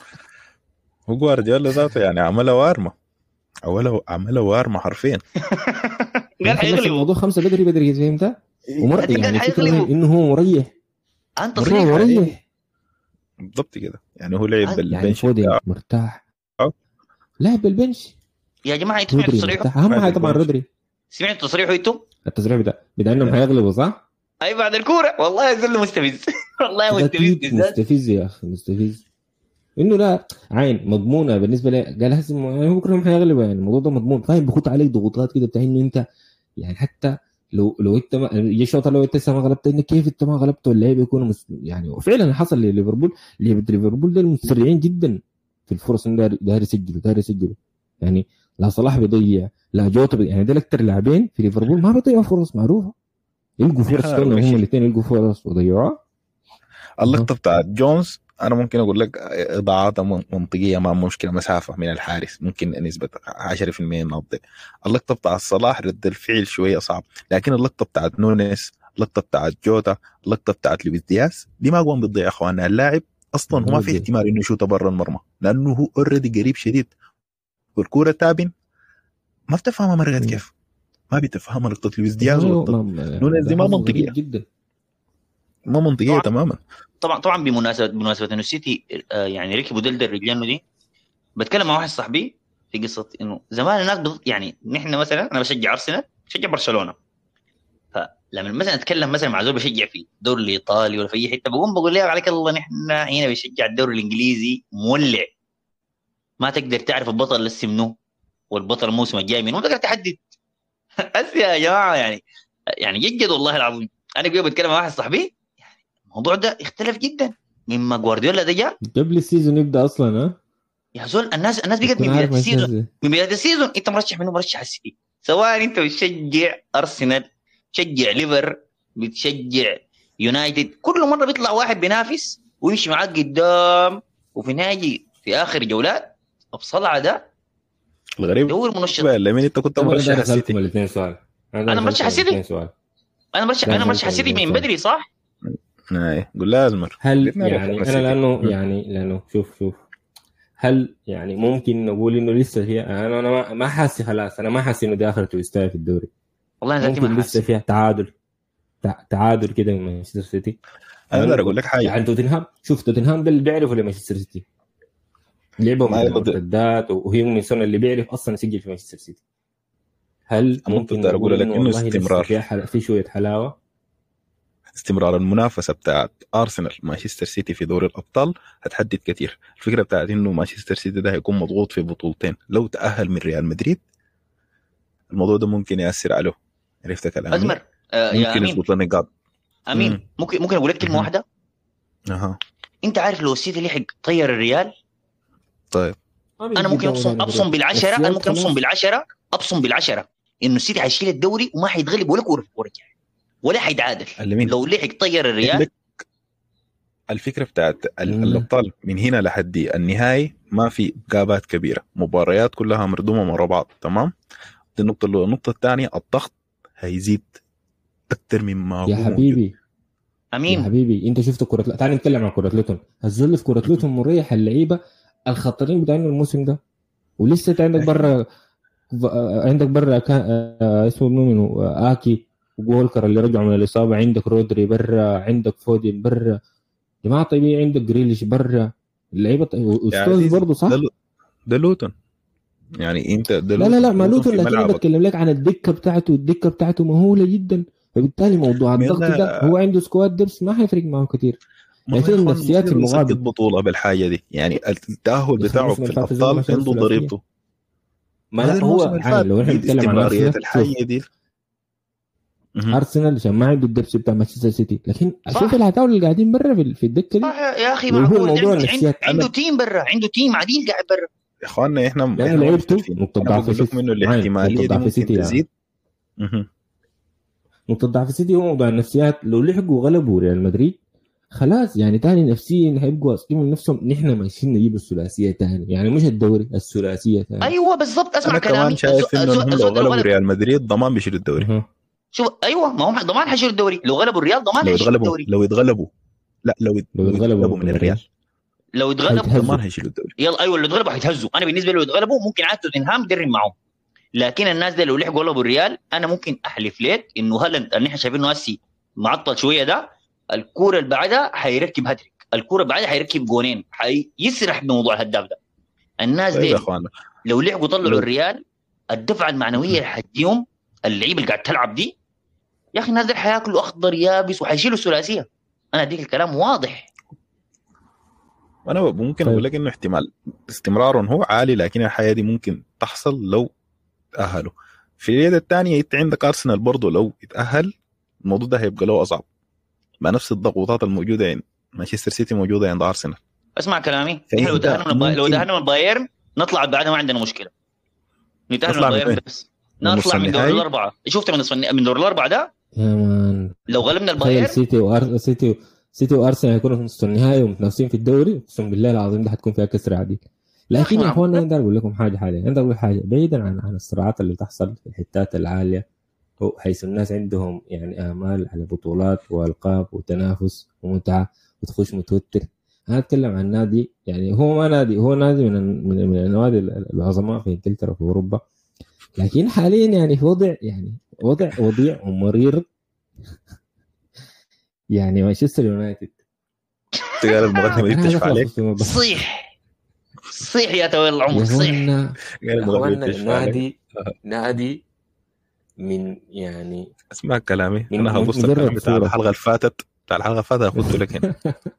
هو جوارديولا ذاته يعني عملها وارمه عملها عملها وارمه حرفيا قال خلص حيغلبوا الموضوع خمسه بدري بدري فهمت ومر قال يعني فكرة حيغلبوا. انه هو مريح انت مريح تصريح مريح بالضبط كده يعني هو لعب يعني يعني بالبنش فودن بتاعه. مرتاح أه. لعب بالبنش يا جماعه انتوا سمعتوا رودري تصريحه مرتاح اهم لعب حاجه طبعا بالبنش. رودري سمعتوا تصريحه انتوا التصريح بتاع بتاع انهم هيغلبوا صح؟ اي بعد الكوره والله يزل مستفز والله مستفز اكيد بالذات مستفز يا اخي مستفز انه لا عين مضمونه بالنسبه لي قال هسه يعني بكره هم هيغلبوا يعني الموضوع ده مضمون فاهم بيخط عليك ضغوطات كده بتاع انه انت يعني حتى لو لو انت ما يجي الشوط لو انت لسه ما غلبت انك كيف انت ما غلبت واللعيبه يكونوا مس... يعني وفعلا حصل لليفربول لعيبه ليفربول دول مسرعين جدا في الفرص انه داير داير يسجلوا داير يسجلوا يعني لا صلاح بيضيع لا جوتا بيضيع يعني دول اكثر لاعبين في ليفربول ما بيضيعوا فرص معروفه يلقوا فرص آه، كانوا هم ماشي. الاثنين يلقوا فرص وضيعوها اللقطه بتاعت جونز انا ممكن اقول لك اضاعات من- منطقيه ما مشكله مسافه من الحارس ممكن نسبه 10% من الضيع اللقطه بتاعت صلاح رد الفعل شويه صعب لكن اللقطه بتاعت نونيس اللقطه بتاعت جوتا اللقطه بتاعت لويس دياس دي ما قوم بتضيع يا اخوانا اللاعب اصلا هو ما في ودي. احتمال انه يشوتها برا المرمى لانه هو اوريدي قريب شديد والكوره تابن ما بتفهمها مرقت مم. كيف ما بتفهمها لقطه لويس دياز ما- ولقطه ما- نونيز دي ما ده حظ منطقية. غريب جدا ما منطقيه طبعاً. تماما طبعا طبعا بمناسبه بمناسبه انه السيتي آه، يعني ركبوا دلدل رجلانه دي بتكلم مع واحد صاحبي في قصه انه زمان الناس بض... يعني نحن مثلا انا بشجع ارسنال بشجع برشلونه فلما مثلا اتكلم مثلا مع زول بشجع في الدوري الايطالي ولا في اي حته بقوم بقول له عليك الله نحن هنا بنشجع الدوري الانجليزي مولع ما تقدر تعرف البطل لسه منو والبطل الموسم الجاي منو ما تقدر تحدد بس يا جماعه يعني يعني جد والله العظيم انا قبل بتكلم مع واحد صاحبي يعني الموضوع ده اختلف جدا مما جوارديولا ده جاء قبل السيزون يبدا اصلا ها يا زول الناس الناس بقت تكون من بدايه عارف السيزون مانشستر. من بدايه السيزون انت مرشح منو مرشح السيتي سواء انت بتشجع ارسنال بتشجع ليفر بتشجع يونايتد كل مره بيطلع واحد بينافس ويمشي معاك قدام وفي النهايه في اخر جولات الصلعه ده الغريب دور منشط بقى لمين انت كنت أنا مرشح داير السيتي اسالكم الاثنين سؤال أنا مرشح السيتي. الاثنين سؤال انا مرشح لا، انا لا، مرشح لا، السيتي لا، من لا. بدري صح؟ اي قول لا ازمر هل قلنا يعني روح انا السيتي. لانه مم. يعني لانه شوف شوف هل يعني ممكن نقول انه لسه هي انا انا ما- ما حاسس خلاص انا ما حاسس انه دي اخرته يستاهل في الدوري والله انا ذاتي ممكن ما لسه حاسس فيها تعادل تع- تعادل كده من مانشستر سيتي انا اقدر اقول لك حاجه يعني توتنهام شوف توتنهام ده اللي بيعرفوا لمانشستر سيتي لعبوا ما يقدر- مرتدات وهي من السنه اللي بيعرف اصلا يسجل في مانشستر سيتي هل أنا ممكن أقدر أقول نقول لك إنه إنه والله لسه استمرار. فيها حل... في شويه حلاوه استمرار المنافسه بتاعت ارسنال مانشستر سيتي في دوري الابطال هتحدد كثير الفكره بتاعت انه مانشستر سيتي ده هيكون مضغوط في بطولتين لو تاهل من ريال مدريد الموضوع ده ممكن ياثر عليه عرفت كلامي ازمر آه يا ممكن امين يظبط لنا نقاط امين مم. ممكن ممكن اقول لك كلمه مهم. واحده اها انت عارف لو السيتي لحق طير الريال طيب انا ممكن ابصم ابصم بالعشره انا ممكن ابصم بالعشره ابصم بالعشره انه السيتي حيشيل الدوري وما حيتغلب ولا كوره في الكوره الجايه ولا حيتعادل اللي مين لو لحق طير الريال عندك الفكره بتاعت ال- مم. الابطال من هنا لحد النهايه ما في جابات كبيره مباريات كلها مردومه ورا بعض تمام دي النقطه الاولى النقطه الثانيه الضغط هيزيد اكثر مما هو يا موجود. حبيبي يا امين حبيبي انت شفت كره تعال نتكلم عن كره لوتون الزول في كره لوتون مريح اللعيبه الخطرين بتاعين الموسم ده ولسه انت عندك برا عندك برا كان آه، اسمه منو منو آه، اكي وولكر اللي رجعوا من الاصابه عندك رودري برا عندك فودين برا جماعه طيبين عندك جريليش برا اللعيبه يعني وستونز برضه صح؟ ده لو- ده لوتون يعني انت ده لا لا لا ما لوتون في لكن انا ملعبك. بتكلم لك عن الدكه بتاعته الدكه بتاعته مهوله جدا فبالتالي موضوع من الضغط لا- ده هو عنده سكواد دبس ما حيفرق معه كثير ما هو لكن يا إخوان النفسيات في المفروض المقابل. يسجل بطوله بالحاجه دي يعني التاهل يا بتاعه خلاص في ما ينفعش زي ما الابطال عشان عنده الثلاثية. ضريبته ما هذا لا هو الموسم اللي عادي فات لو احنا دي بنتكلم عن استمرارية ارسنال شوف، الحاجه دي مهم. ارسنال عشان ما عنده الدبس بتاع مانشستر سيتي لكن صح. شوف العتاوله اللي قاعدين برا في- في الدكه دي صح يا اخي وهو معقول الموضوع عنده- النفسيات. عنده أنا- تيم برا عنده تيم عديل قاعد برا يا اخواننا احنا لانه احنا لعيبته مختلفين. نقطه انا ضعف بقول لكم انه سيتي معايا، الاحتماليه نقطة دي ضعف ممكن سيتي يعني. تزيد مهم. نقطه ضعف سيتي هو موضوع النفسيات لو لحقوا غلبوا ريال مدريد خلاص يعني تاني نفسيا هيبقوا واثقين من نفسهم نحن ماشيين نجيب الثلاثيه تاني يعني مش الدوري الثلاثيه تاني ايوه بالضبط اسمع انا كلامي كمان شايف الزو- انه الزو- هم لو الزو- غلبوا الولد- ريال مدريد ضمان بيشيلوا الدوري أها. شوف ايوه ما هم ضمان حيشيلوا الدوري لو غلبوا الريال ضمان لو حيشيلوا يتغلبوا الدوري لو يتغلبوا لا لو يت- لو لو يتغلبوا يتغلبوا من الريال لو يتغلبوا هيتهزوا. ضمان هيشيلوا الدوري يلا ايوه لو يتغلبوا حيتهزوا انا بالنسبه لي لو يتغلبوا ممكن عاد توتنهام يدرب معهم لكن الناس دي لو لحقوا غلبوا الريال انا ممكن احلف لك انه هالاند اللي احنا شايفينه هسي معطل شويه ده الكوره اللي بعدها حيركب هاتريك الكوره بعدها حيركب جونين حيسرح بموضوع الهداف ده الناس طيب دي يا اخوانا لو لحقوا طلعوا لو- الريال الدفعه المعنويه اللي حتجيهم اللعيبه اللي قاعد تلعب دي يا اخي الناس دي حياكلوا اخضر يابس وحيشيلوا الثلاثيه انا اديك الكلام واضح انا ممكن طيب. اقول لك انه احتمال استمرارهم هو عالي لكن الحياه دي ممكن تحصل لو تاهلوا في اليد الثانيه انت عندك ارسنال برضه لو يتاهل الموضوع ده هيبقى له اصعب مع نفس الضغوطات الموجوده عند مانشستر سيتي موجوده عند ارسنال اسمع كلامي فإنت احنا لو تاهلنا من الباي- لو ممكن- تاهلنا من البايرن نطلع بعدها ما عندنا مشكله نتاهل من نطلع من البايرن وين؟ بس من نص نطلع من دور النهائي؟ الاربعه شفت من نصف النهائي- من دور الاربعه ده يا مان لو غلبنا تخيل البايرن سيتي وأر... سيتي سيتي وارسنال هيكونوا في نصف النهائي ومتنافسين في الدوري اقسم بالله العظيم ده حتكون فيها كسر عديد لكن يا نعم. اخوانا انا اقول لكم حاجه حاليا انا اقول حاجه بعيدا عن عن الصراعات اللي تحصل في الحتات العاليه هو- حيث الناس عندهم يعني امال على بطولات والقاب وتنافس ومتعه وتخش متوتر انا اتكلم عن نادي يعني هو ما نادي هو نادي من من, من النوادي العظماء في انجلترا وفي اوروبا لكن حاليا يعني في وضع يعني وضع وضيع ومرير يعني مانشستر يونايتد قال المقدمه دي أنا بتشفى داخل عليك في مباراة. صيح صيح يا طويل العمر يا صيح اخوانا قال يا المقدمه اخوانا دي بتشفى عليك النادي نادي من يعني اسمع كلامي من- انا من هبص مجرد الكلام بتاع صورة. الحلقه اللي فاتت بتاع الحلقه اللي فاتت هاخده لك هنا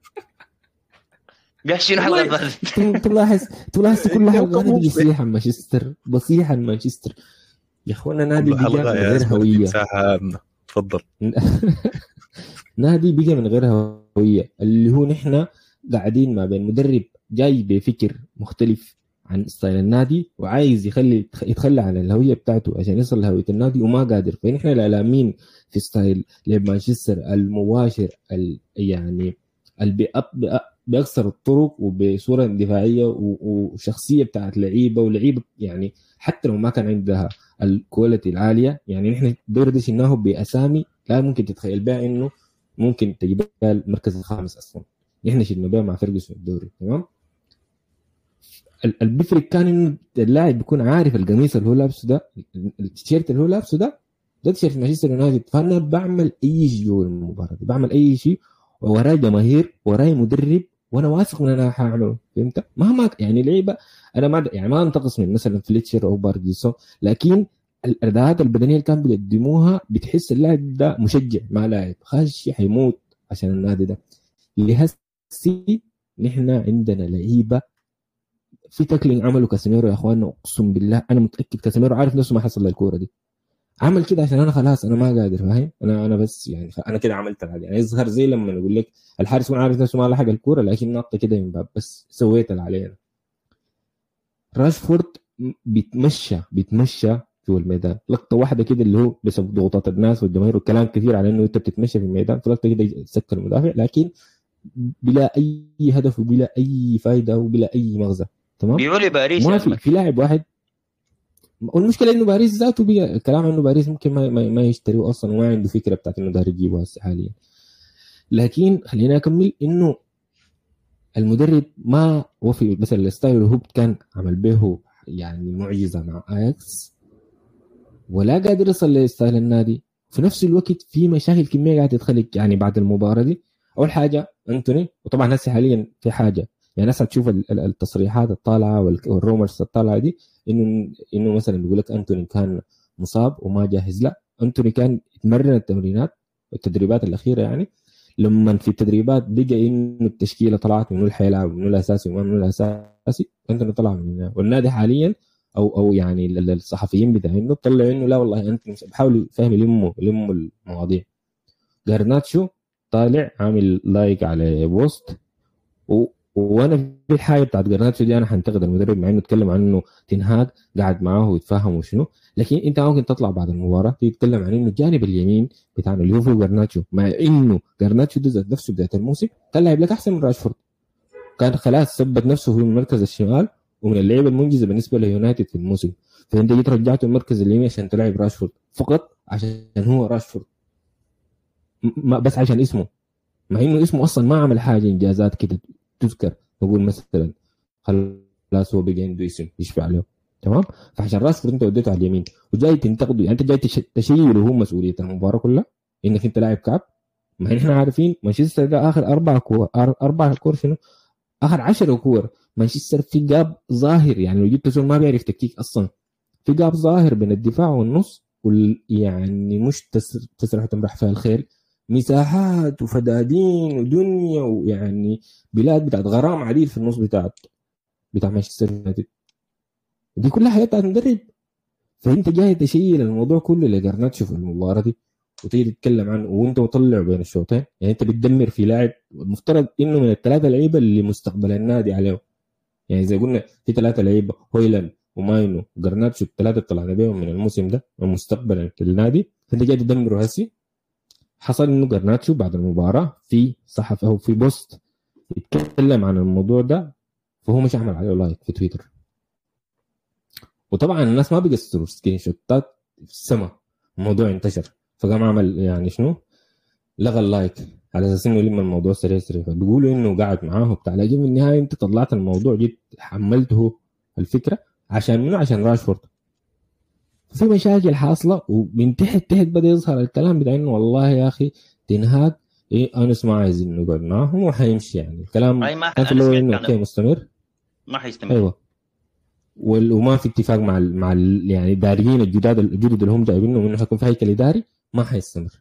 قال شنو حلقه والله فاتت تلاحظ تلاحظ كل حلقه انا كم بيجي مصري. بصيح عن مانشستر بصيح عن مانشستر يا اخوانا نادي كل بقى من حلقه يا غير زلمه هويه مساحه تفضل نادي بقى من غير هويه اللي هو نحن قاعدين ما بين مدرب جاي بفكر مختلف عن ستايل النادي وعايز يخلي يتخلى عن الهويه بتاعته عشان يصل لهويه النادي وما قادر فنحن الاعلاميين في ستايل لعب مانشستر المباشر ال يعني اللي بأ- بأ- باكثر الطرق وبصوره دفاعيه و- وشخصيه بتاعت لعيبه ولعيبه يعني حتى لو ما كان عندها الكواليتي العاليه يعني نحن الدوري ده شلناه باسامي لا ممكن تتخيل بها انه ممكن تجيب بها المركز الخامس اصلا نحن شلنا بها مع فيرجسون الدوري تمام ال- اللي بيفرق كان انه اللاعب بيكون عارف القميص اللي هو لابسه ده التيشيرت اللي هو لابسه ده ده تيشيرت مانشستر يونايتد فانا بعمل اي شيء جوا المباراه دي بعمل اي شيء وراي جماهير وراي مدرب وانا واثق من انا حاعمله فهمت؟ مهما يعني لعيبه انا ما يعني ما انتقص من مثلا فليتشر او بارديسون لكن الاداءات البدنيه اللي كانوا بيقدموها بتحس اللاعب ده مشجع ما لاعب خاشي حيموت عشان النادي ده لهسي نحن عندنا لعيبه في تاكلينج عمله كاسيميرو يا اخواننا اقسم بالله انا متاكد كاسيميرو عارف نفسه ما حصل للكوره دي عمل كده عشان انا خلاص انا ما قادر فاهم انا انا بس يعني انا كده عملت العادي يعني يظهر زي لما يقول لك الحارس يكون عارف نفسه ما لحق الكوره لكن نطه كده من باب بس سويت اللي علينا راشفورد بيتمشى بيتمشى جوا الميدان لقطه واحده كده اللي هو بسبب ضغوطات الناس والجماهير والكلام كثير على انه انت بتتمشى في الميدان في لقطه كده سكر المدافع لكن بلا اي هدف وبلا اي فائده وبلا اي مغزى تمام بيعوا لي باريس ما يا في أحمد. في لاعب واحد والمشكله انه باريس ذاته بقى الكلام عنه باريس ممكن ما, ما, ما يشتريه اصلا وما عنده فكره بتاعت انه داير يجيبه هسه حاليا لكن خلينا اكمل انه المدرب ما وفي مثلا الستايل اللي هو كان عمل به يعني معجزه مع اياكس ولا قادر يصل لستايل النادي في نفس الوقت في مشاكل كميه قاعده تتخلق يعني بعد المباراه دي اول حاجه انتوني وطبعا هسه حاليا في حاجه يعني هسه تشوف ال- ال- التصريحات الطالعه وال- والرومرز الطالعه دي انه انه مثلا بيقول لك انتوني كان مصاب وما جاهز لا انتوني كان يتمرن التمرينات التدريبات الاخيره يعني لما في التدريبات بقى انه التشكيله طلعت منو اللي حيلعب منو الاساسي وما منو الاساسي انتوني طلع من والنادي حاليا او او يعني ال- ال- الصحفيين بتاعينه طلعوا انه لا والله انت مش بحاولوا فاهم يلموا يلموا المواضيع جارناتشو طالع عامل لايك على بوست و... وانا في الحاجه بتاعت جرناتشو دي انا حنتقد المدرب مع انه اتكلم عن انه تنهاج قاعد معاه ويتفاهم وشنو لكن انت ممكن تطلع بعد المباراه تتكلم عن انه الجانب اليمين بتاعنا اللي هو فيه جرناتشو مع انه جرناتشو ده ذات نفسه بدايه الموسم كان لاعب لك احسن من راشفورد كان خلاص ثبت نفسه في المركز الشمال ومن اللعيبه المنجزه بالنسبه ليونايتد في الموسم فانت جيت رجعته المركز اليمين عشان تلعب راشفورد فقط عشان هو راشفورد م- ما بس عشان اسمه مع انه اسمه اصلا ما عمل حاجه انجازات كده تذكر نقول مثلا خلاص هو بقى عنده اسم يشفع له تمام فعشان راشفورد انت وديته على اليمين وجاي تنتقده يعني انت جاي تش- تشيل هو مسؤوليه المباراه كلها انك انت لاعب كعب ما احنا عارفين مانشستر ده اخر اربع كور أر- اربع كور شنو اخر 10 كور مانشستر في جاب ظاهر يعني لو جبت زول ما بيعرف تكتيك اصلا في جاب ظاهر بين الدفاع والنص وال يعني مش تسر- تسرح وتمرح فيها الخيل مساحات وفدادين ودنيا ويعني بلاد بتاعت غرام عديد في النص بتاعت بتاع مانشستر يونايتد دي كلها حاجات بتاعت مدرب فانت جاي تشيل الموضوع كله لجرناتشو في المباراه دي وتيجي تتكلم عنه وانت مطلع بين الشوطين يعني انت بتدمر في لاعب المفترض انه من الثلاثه لعيبه اللي مستقبل النادي عليهم يعني زي قلنا في ثلاثه لعيبه هويلاند وماينو وجرناتشو الثلاثه طلعنا بيهم من الموسم ده ومستقبلا للنادي فانت جاي تدمره هسي حصل انه جرناتشو بعد المباراه في صحف او في بوست يتكلم عن الموضوع ده فهو مش عمل عليه لايك في تويتر وطبعا الناس ما بيقصروا سكرين شوتات في السماء الموضوع انتشر فقام عمل يعني شنو لغى اللايك على اساس انه يلم الموضوع سريع سريع فبيقولوا انه قاعد معاه وبتاع لكن في النهايه انت طلعت الموضوع جيت حملته الفكره عشان منو عشان راشفورد في مشاكل حاصله ومن تحت تحت بدا يظهر الكلام بتاع انه والله يا اخي تنهاك ايه انس ما عايزين نقعد معاه هو حيمشي يعني الكلام اي ما كان في أنا الاول سمعت انه عنه. اوكي مستمر ما حيستمر ايوه وال- وما في اتفاق مع ال مع ال يعني الاداريين الجداد الجدد اللي هم جايبينهم انه حيكون في هيكل اداري ما حيستمر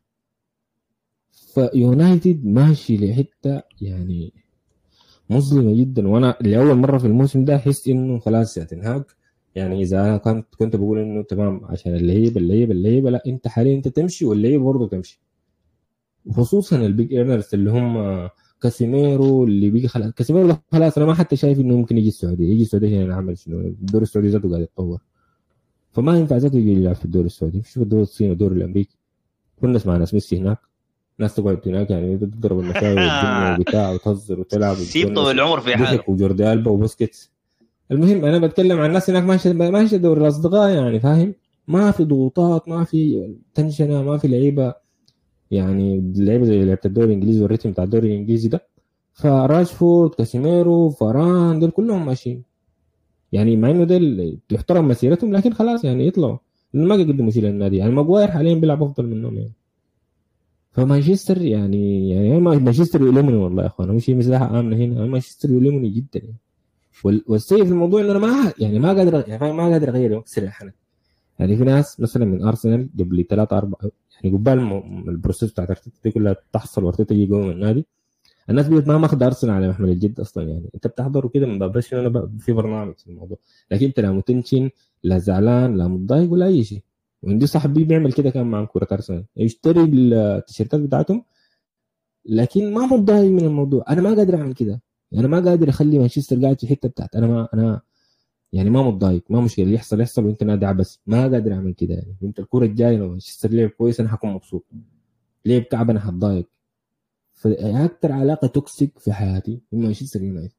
فيونايتد ماشي لحته يعني مظلمه جدا وانا لاول مره في الموسم ده احس انه خلاص يا تنهاج يعني اذا انا كنت كنت بقول انه تمام عشان اللعيبه اللعيبه اللعيبه لا انت حاليا انت تمشي واللعيبه برضه تمشي وخصوصا البيج ايرنرز اللي هم كاسيميرو اللي بيجي خلاص كاسيميرو ده خلاص انا ما حتى شايف انه ممكن يجي السعوديه يجي السعوديه عشان يعمل شنو الدوري السعودي ذاته قاعد يتطور فما ينفع ذاته يجي يلعب في الدوري السعودي شوف الدوري الصيني والدوري الامريكي كنا نسمع ناس ميسي هناك ناس تقعد هناك يعني تضرب المشاوي والدنيا وبتاع وتهزر وتلعب سيب وتونس. طول العمر في حاله ضحك وجوردي البا وبوسكيتس المهم انا بتكلم عن الناس هناك ماشي ماشي دوري الاصدقاء يعني فاهم ما في ضغوطات ما في تنشنه ما في لعيبه يعني لعيبه زي لعيبه الدوري الانجليزي والريتم بتاع الدوري الانجليزي ده فراشفورد كاسيميرو فران دول كلهم ماشيين يعني مع انه دول تحترم مسيرتهم لكن خلاص يعني يطلعوا لأنه ما قدموا شيء للنادي يعني ماجواير حاليا بيلعب افضل منهم يعني فمانشستر يعني يعني ما- مانشستر يؤلمني والله يا اخوان مش هي مساحه امنه هنا مانشستر يؤلمني جدا يعني وال- والسيء في الموضوع ان انا ما يعني ما قادر يعني ما قادر اغير اكسر الحنك يعني في ناس مثلا من ارسنال قبل ثلاثة أربعة يعني قبال الم- البروسيس بتاعت ارتيتا دي كلها تحصل وارتيتا يجي يقوم النادي الناس بقت ما ماخذ ارسنال على محمل الجد اصلا يعني انت بتحضره كده من باب بس انا ب- في برنامج في الموضوع لكن انت لا متنشن لا زعلان لا متضايق ولا اي شيء وعندي صاحبي بيعمل كده كان مع كرة ارسنال يشتري التيشيرتات بتاعتهم لكن ما متضايق من الموضوع انا ما قادر اعمل كده انا ما قادر اخلي مانشستر قاعد في الحته بتاعت انا ما انا يعني ما متضايق ما مشكله اللي يحصل يحصل وانت نادي عبس ما قادر اعمل كده يعني انت الكوره الجايه لو مانشستر لعب كويس انا حكون مبسوط لعب كعب انا حتضايق فاكثر علاقه توكسيك في حياتي هي مانشستر يونايتد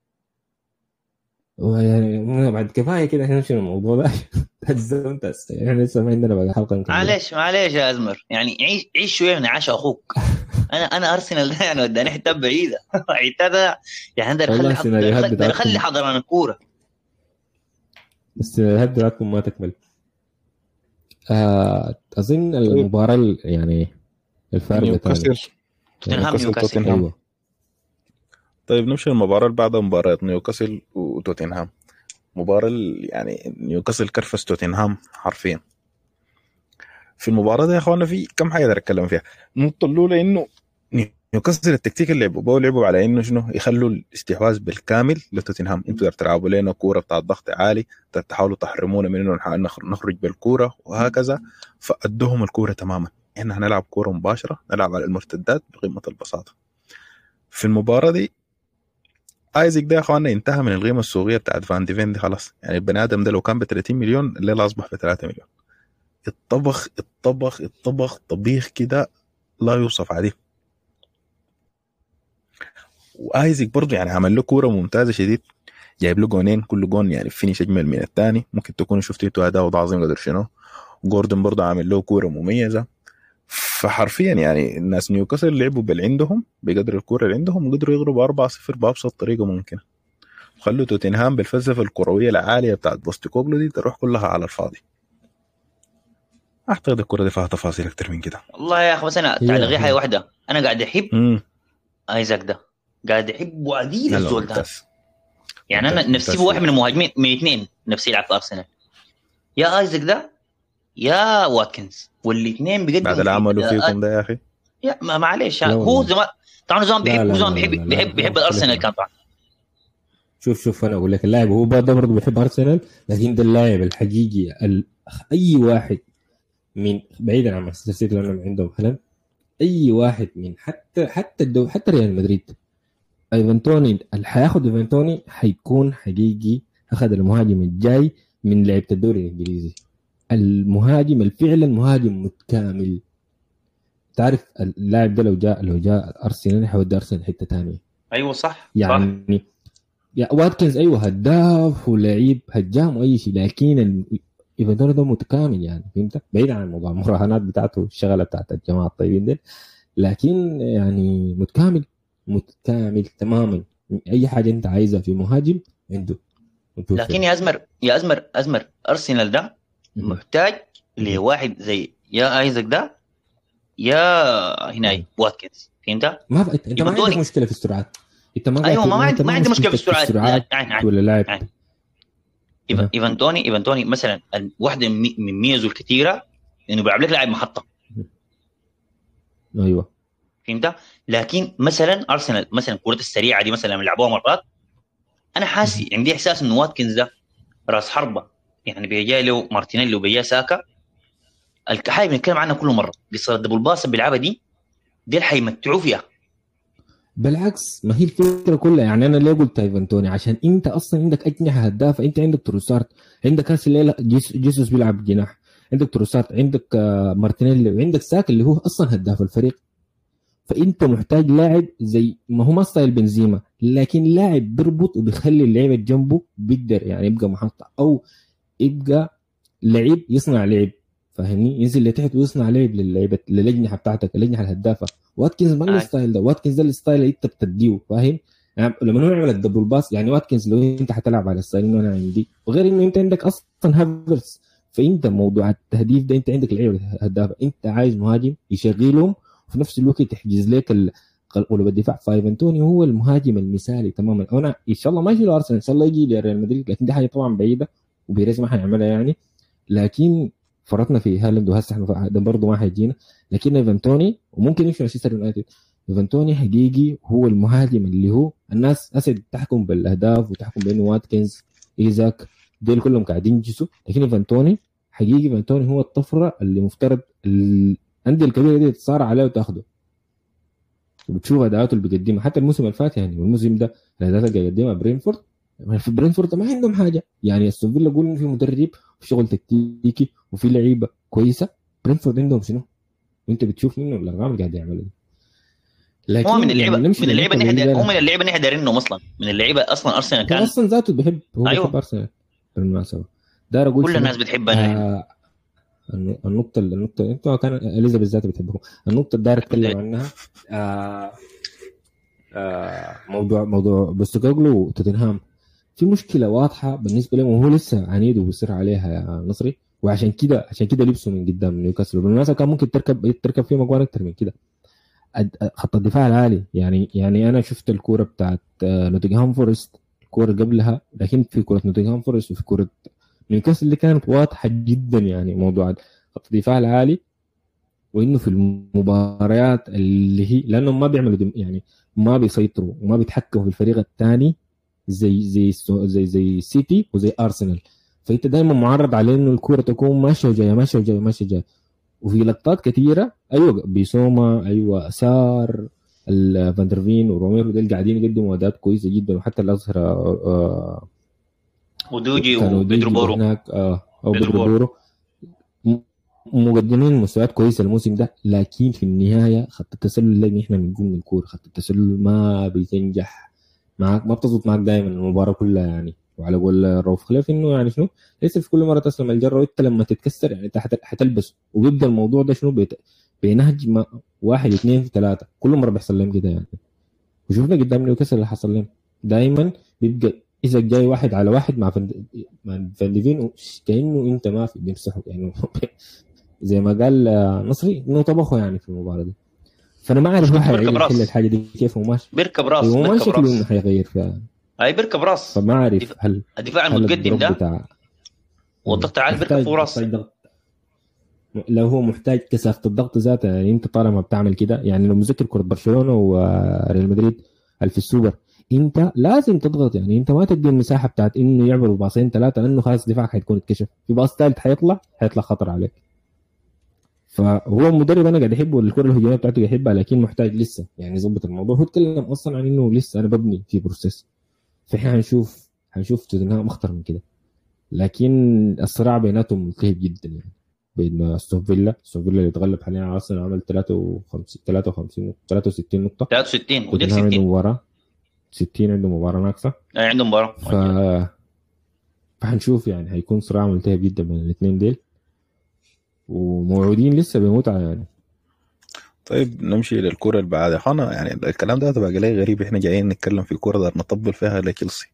ويعني بعد كفايه كده احنا نمشي الموضوع ده تهزمت احنا لسه ما عندنا بقى حلقه نكمل معلش معلش يا ازمر يعني عيش عيش شويه من عاش اخوك انا انا ارسنال ده يعني وداني حته بعيده حته ده يعني انا والله اخلي السيناريوهات حض- بتاعتكم. اخلي حضران الكوره بس هدي بتاعتكم ما تكمل آه اظن المباراه ال- يعني الفارقه نيوكاسل تاني. توتنهام نيوكاسل توتنهام. ايوه طيب نمشي المباراة اللي بعدها مباراة نيوكاسل وتوتنهام مباراة ال- يعني نيوكاسل كرفس توتنهام حرفيا في المباراة دي يا اخوانا في كم حاجة اقدر اتكلم فيها النقطة الأولى انه نيوكاسل التكتيك اللي لعبوا بو لعبوا على انه شنو يخلوا الاستحواذ بالكامل لتوتنهام انتوا بدأت تلعبوا لنا كورة بتاع ضغط عالي بدأت تحاولوا تحرمونا من انه نح- نخ- نخرج بالكورة وهكذا فأدوهم الكورة تماما احنا هنلعب كورة مباشرة نلعب على المرتدات بقمة البساطة في المباراة دي ايزك ده يا اخوانا انتهى من القيمه السوقيه بتاعت فان ديفين دي خلاص يعني البني ادم ده لو كان ب 30 مليون الليله اصبح ب 3 مليون الطبخ الطبخ الطبخ طبيخ كده لا يوصف عليه وايزك برضه يعني عمل له كوره ممتازه شديد جايب له جونين كل جون يعني فينيش اجمل من الثاني ممكن تكونوا شفتوا انتوا اداء عظيم قدر شنو جوردن برضه عامل له كوره مميزه فحرفيا يعني الناس نيوكاسل لعبوا بال عندهم بقدر الكوره اللي عندهم وقدروا يغلبوا 4-0 بابسط طريقه ممكنه خلوا توتنهام بالفلسفه الكرويه العاليه بتاعت بوستيكوغلو دي تروح كلها على الفاضي اعتقد الكره دي فيها تفاصيل اكتر من كده والله يا اخي بس انا هي- تعليقي هي. حاجه واحده انا قاعد احب امم ايزاك ده قاعد احب وعديل لا لا الزول ده ممتاز يعني انا ممتاز، نفسي ممتاز. واحد من المهاجمين من اثنين نفسي يلعب في ارسنال يا ايزاك ده يا واتكنز والاثنين بجد بعد اللي عملوا آه، فيكم ده يا اخي يا ما معلش لا هو والله. زمان طبعا زمان لا بيحب لا هو زمان لا بيحب لا لا بيحب لا بيحب لا الارسنال لا. كان طبعا شوف شوف انا اقول لك اللاعب هو ده برضه بيحب ارسنال لكن ده اللاعب الحقيقي ال... اي واحد من بعيدا عن مانشستر سيتي لانهم عندهم هلم اي واحد من حتى حتى الدو... حتى ريال مدريد ايفان توني اللي حياخد ايفان توني حيكون حقيقي اخذ المهاجم الجاي من لعيبه الدوري الانجليزي المهاجم الفعلا مهاجم متكامل تعرف اللاعب ده لو جاء لو جاء ارسنال حيودي ارسنال حته ثانيه ايوه صح صح يعني يا واتكنز ايوه هداف ولعيب هجام واي شيء لكن ال- ايفانتوني ده متكامل يعني فهمت؟ بعيد عن موضوع المراهنات بتاعته الشغله بتاعت الجماعه الطيبين دي لكن يعني متكامل متكامل تماما اي حاجه انت عايزها في مهاجم عنده متوفر. لكن يا ازمر يا ازمر ازمر ارسنال ده مهم. محتاج لواحد زي يا ايزاك ده يا هنا واتكنز فهمت؟ ما ف... انت انت ما يبقى عندك دوني- مشكله في السرعات انت ما ايوه قاعد- ما ما انت عندي ما عندي مشكله في مشكلتك السرعات يعني يعني ولا لاعب يعني. إيفان- ايفان توني ايفان توني مثلا ال- واحده من من ميزه الكثيره انه بيلعب لك لاعب محطه ايوه فهمت؟ لكن مثلا ارسنال مثلا الكرات السريعه دي مثلا لما لعبوها مرات انا حاسس عندي احساس انه واتكنز ده راس حربه يعني بيجي له مارتينيلي وبيجي ساكا الحاجه بنتكلم عنها كل مره قصه الدبل باص اللي بيلعبها دي دي اللي حيمتعوا فيها بالعكس ما هي الفكره كلها يعني انا ليه قلت ايفان توني عشان انت اصلا عندك اجنحه هدافه انت عندك تروسارت عندك هسه الليله جيس جيسوس بيلعب جناح عندك تروسارت عندك آه، مارتينيلي وعندك ساك اللي هو اصلا هداف الفريق فانت محتاج لاعب زي ما هو ما ستايل بنزيما لكن لاعب بيربط وبيخلي اللعيبه جنبه بيقدر يعني يبقى محطه او يبقى لعيب يصنع لعب فاهمني ينزل لتحت ويصنع لعب للعيبه للاجنحه بتاعتك الاجنحه الهدافه واتكنز ما له آه. ستايل ده واتكنز ده الستايل اللي انت بتديه فاهم يعني لما هو يعمل الدبل باس يعني واتكنز لو انت حتلعب على الستايل انه انا عندي وغير انه انت عندك اصلا هافرز فانت موضوع التهديف ده انت عندك لعيبه هدافه انت عايز مهاجم يشغلهم وفي نفس الوقت تحجز لك ال- قلب الدفاع فايف انتوني هو المهاجم المثالي تماما انا ان شاء الله ما يجي له ارسنال ان شاء الله يجي لريال مدريد لكن دي حاجه طبعا بعيده وبيريز ما حنعملها يعني لكن فرطنا في هالاند وهسه احنا ده برضه ما حيجينا لكن ايفان توني وممكن يمشي مانشستر يونايتد ايفان توني حقيقي هو المهاجم اللي هو الناس اسد تحكم بالاهداف وتحكم بانه واتكنز ايزاك دول كلهم قاعدين ينجسوا لكن ايفان توني حقيقي ايفان توني هو الطفره اللي مفترض الانديه الكبيره دي تتصارع عليه وتاخده وبتشوف اداءاته اللي بيقدمها حتى الموسم اللي فات يعني والموسم ده الاداءات اللي بيقدمها برينفورد في برينفورد ما عندهم حاجه يعني استون فيلا قول إن في مدرب في شغل تكتيكي وفي لعيبه كويسه برينفورد عندهم شنو؟ وانت بتشوف منه الارقام اللي قاعد يعملها دي لكن هو من اللعيبه يعني نمشي من اللعيبه اللي للنقطة احنا اللي هو من اللعيبه اللي احنا دايرينهم اصلا من اللعيبه اصلا ارسنال هو كان اصلا ذاته بيحب هو أيوة. بيحب ارسنال بالمناسبه داير اقول كل شنو؟ الناس بتحبها آه الن- النقطة النقطة انت كان اليزابيث ذاتها بتحبه النقطة اللي داير اتكلم عنها آه آه موضوع موضوع بوستوغلو وتوتنهام في مشكلة واضحة بالنسبة لهم وهو لسه عنيد وبيصر عليها يا نصري وعشان كده عشان كده لبسوا من قدام نيوكاسل بالمناسبة كان ممكن تركب تركب فيه مجوان اكثر من كده الد- خط الدفاع العالي يعني يعني انا شفت الكورة بتاعت آه، نوتنغهام فورست الكورة قبلها لكن في كورة نوتنغهام فورست وفي كورة نيوكاسل اللي كانت واضحة جدا يعني موضوع خط الدفاع العالي وانه في المباريات اللي هي لانهم ما بيعملوا دم يعني ما بيسيطروا وما بيتحكموا في الفريق الثاني زي زي زي زي سيتي وزي ارسنال فانت دائما معرض على انه الكوره تكون ماشيه وجايه ماشيه وجايه ماشيه وجايه وفي لقطات كثيره ايوه بيسوما ايوه سار ال- فاندرفين وروميرو ديل قاعدين يقدموا اداءات كويسه جدا وحتى الاظهره آه ودوجي كانوا وبيدرو ديجي بورو هناك آه او بيدرو بيدرو بورو. بورو م- مقدمين مستويات كويسه الموسم ده لكن في النهايه خط التسلل اللي احنا بنقول من الكوره خط التسلل ما بتنجح معك ما بتظبط معك دائما المباراه كلها يعني وعلى قول روف خليف انه يعني شنو ليس في كل مره تسلم الجره وانت لما تتكسر يعني انت حت- حتلبس وبيبدا الموضوع ده شنو بيت... بينهج ما واحد اثنين ثلاثه كل مره بيحصل لهم كده يعني وشفنا قدام نيوكاسل اللي حصل لهم دائما بيبقى اذا جاي واحد على واحد مع فند... مع فانديفين كانه انت ما في بيمسحه يعني زي ما قال آه، نصري انه طبخه يعني في المباراه دي فانا ما اعرف كنت واحد بركب راس. يحل الحاجه دي كيف هو ماشي بيركب راس هو ما بيركب شكله انه راس حيغير فيها اي بيركب راس فما اعرف هل الدفاع هل المتقدم الدروب ده بتاع والضغط العالي بيركب محتاج- فوق راس محتاج ضغط لو هو محتاج كثافه الضغط ذاتها يعني انت طالما بتعمل كده يعني لو مذكر كره برشلونه وريال مدريد في السوبر انت لازم تضغط يعني انت ما تدي المساحه بتاعت انه يعملوا باصين ثلاثه لانه خلاص دفاعك حيكون اتكشف في باص ثالث حيطلع حيطلع خطر عليك فهو المدرب انا قاعد احبه الكره الهجوميه بتاعته يحبها لكن محتاج لسه يعني يظبط الموضوع هو اتكلم اصلا عن انه لسه انا ببني في بروسيس فاحنا هنشوف هنشوف توتنهام اخطر من كده لكن الصراع بيناتهم ملتهب جدا يعني بين استون فيلا استون فيلا اللي تغلب حاليا على ارسنال عمل 53 53 63 نقطه 63 وديك توتنهام عنده 60 مباراه 60 عنده مباراه ناقصه أي عنده مباراه ف فحنشوف يعني هيكون صراع ملتهب جدا بين الاثنين ديل وموعودين لسه بمتعه يعني طيب نمشي للكرة اللي بعدها انا يعني الكلام ده تبقى لي غريب احنا جايين نتكلم في كرة ده نطبل فيها لتشيلسي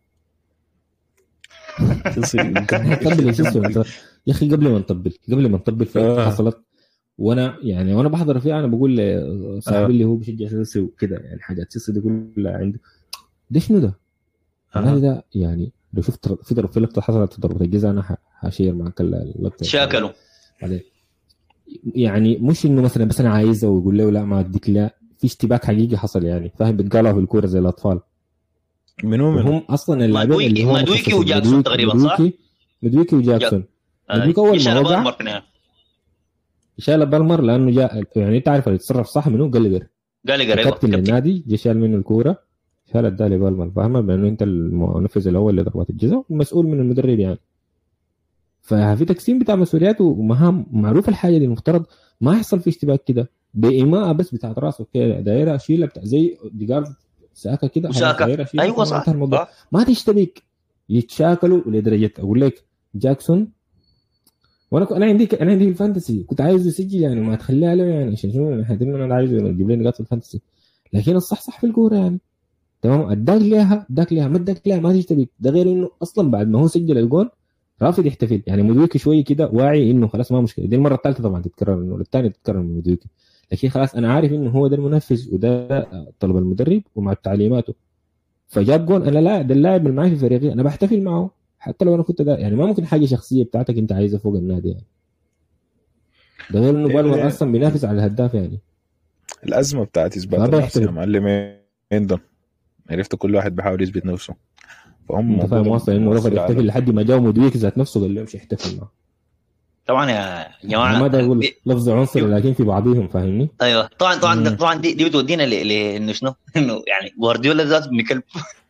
تشيلسي نطبل يا شيخ ولا نطبل؟ يا اخي قبل ما نطبل قبل ما نطبل في آه. حصلت وانا يعني وانا بحضر فيها انا بقول آه. لصاحبي اللي هو بيشجع تشيلسي وكده يعني حاجات تشيلسي دي كلها عنده ده شنو ده؟ النادي ده يعني لو شفت في ضرب في لقطه حصلت في ضربه الجزاء انا ح- حشير معك اللقطه شاكلوا عليه يعني مش انه مثلا بس انا عايزه ويقول له لا ما اديك لا في اشتباك حقيقي حصل يعني فاهم بيتقالوا في الكوره زي الاطفال منو منو وهم اصلا اللاعبين مادويكي- اللي هم مادويكي مخصصين. وجاكسون مادويكي- تقريباً، صح؟ مادويكي- مادويكي وجاكسون مدويك أول ما شال وقع- بالمر في النهاية. شال بالمر لانه جاء يعني انت عارف اللي يتصرف صح منه جلجر قال لي قريبه كابتن للنادي جا شال منه الكوره شال اداه بالمر فاهمه لانه انت المنفذ الاول لضربات الجزاء المسؤول من المدرب يعني ففي تقسيم بتاع مسؤوليات ومهام معروف الحاجه دي المفترض ما يحصل في اشتباك كده بايماء بس بتاعت راسه كده دايره اشيلها بتاع زي ديجارد ساكا كده وساكا. دايره اشيلها ايوه صح انتهى الموضوع. صح. ما تشتبك يتشاكلوا لدرجه اقول لك جاكسون وانا ك- انا عندي انا عندي في الفانتسي كنت عايزه يسجل يعني ما تخليها له يعني عشان شنو احنا عارفين انا عايزه يجيب لي نقاط في الفانتسي لكن الصح صح في الكوره يعني تمام اداك ليها اداك ليها ما اداك ليها ما تشتبك ده غير انه اصلا بعد ما هو سجل الجون رافض يحتفل يعني مدويكي شويه كده واعي انه خلاص ما مشكله دي المره الثالثه طبعا تتكرر انه الثانيه تتكرر من مدويكي لكن خلاص انا عارف انه هو ده المنفذ وده طلب المدرب ومع تعليماته فجاب جون انا لا ده اللاعب اللي معي في فريقي انا بحتفل معه حتى لو انا كنت ده يعني ما ممكن حاجه شخصيه بتاعتك انت عايزها فوق النادي يعني ده غير انه بالمر اصلا بينافس على الهداف يعني الازمه بتاعت اثبات ما النفس يا بيحترم. معلم عندهم عرفت كل واحد بيحاول يثبت نفسه فهم انت فاهم موضوعهم اصلا انه رفض مؤثر على- يحتفل لحد ما جاء مدويك ذات نفسه قال له امشي احتفل معه طبعا يا أنا جماعه ما ده اقول دي- لفظ عنصري لكن في بعضهم فاهمني ايوه طبعا طبعا مم. طبعا دي, دي بتودينا ل- لانه شنو؟ انه يعني جوارديولا ذاته ابن كلب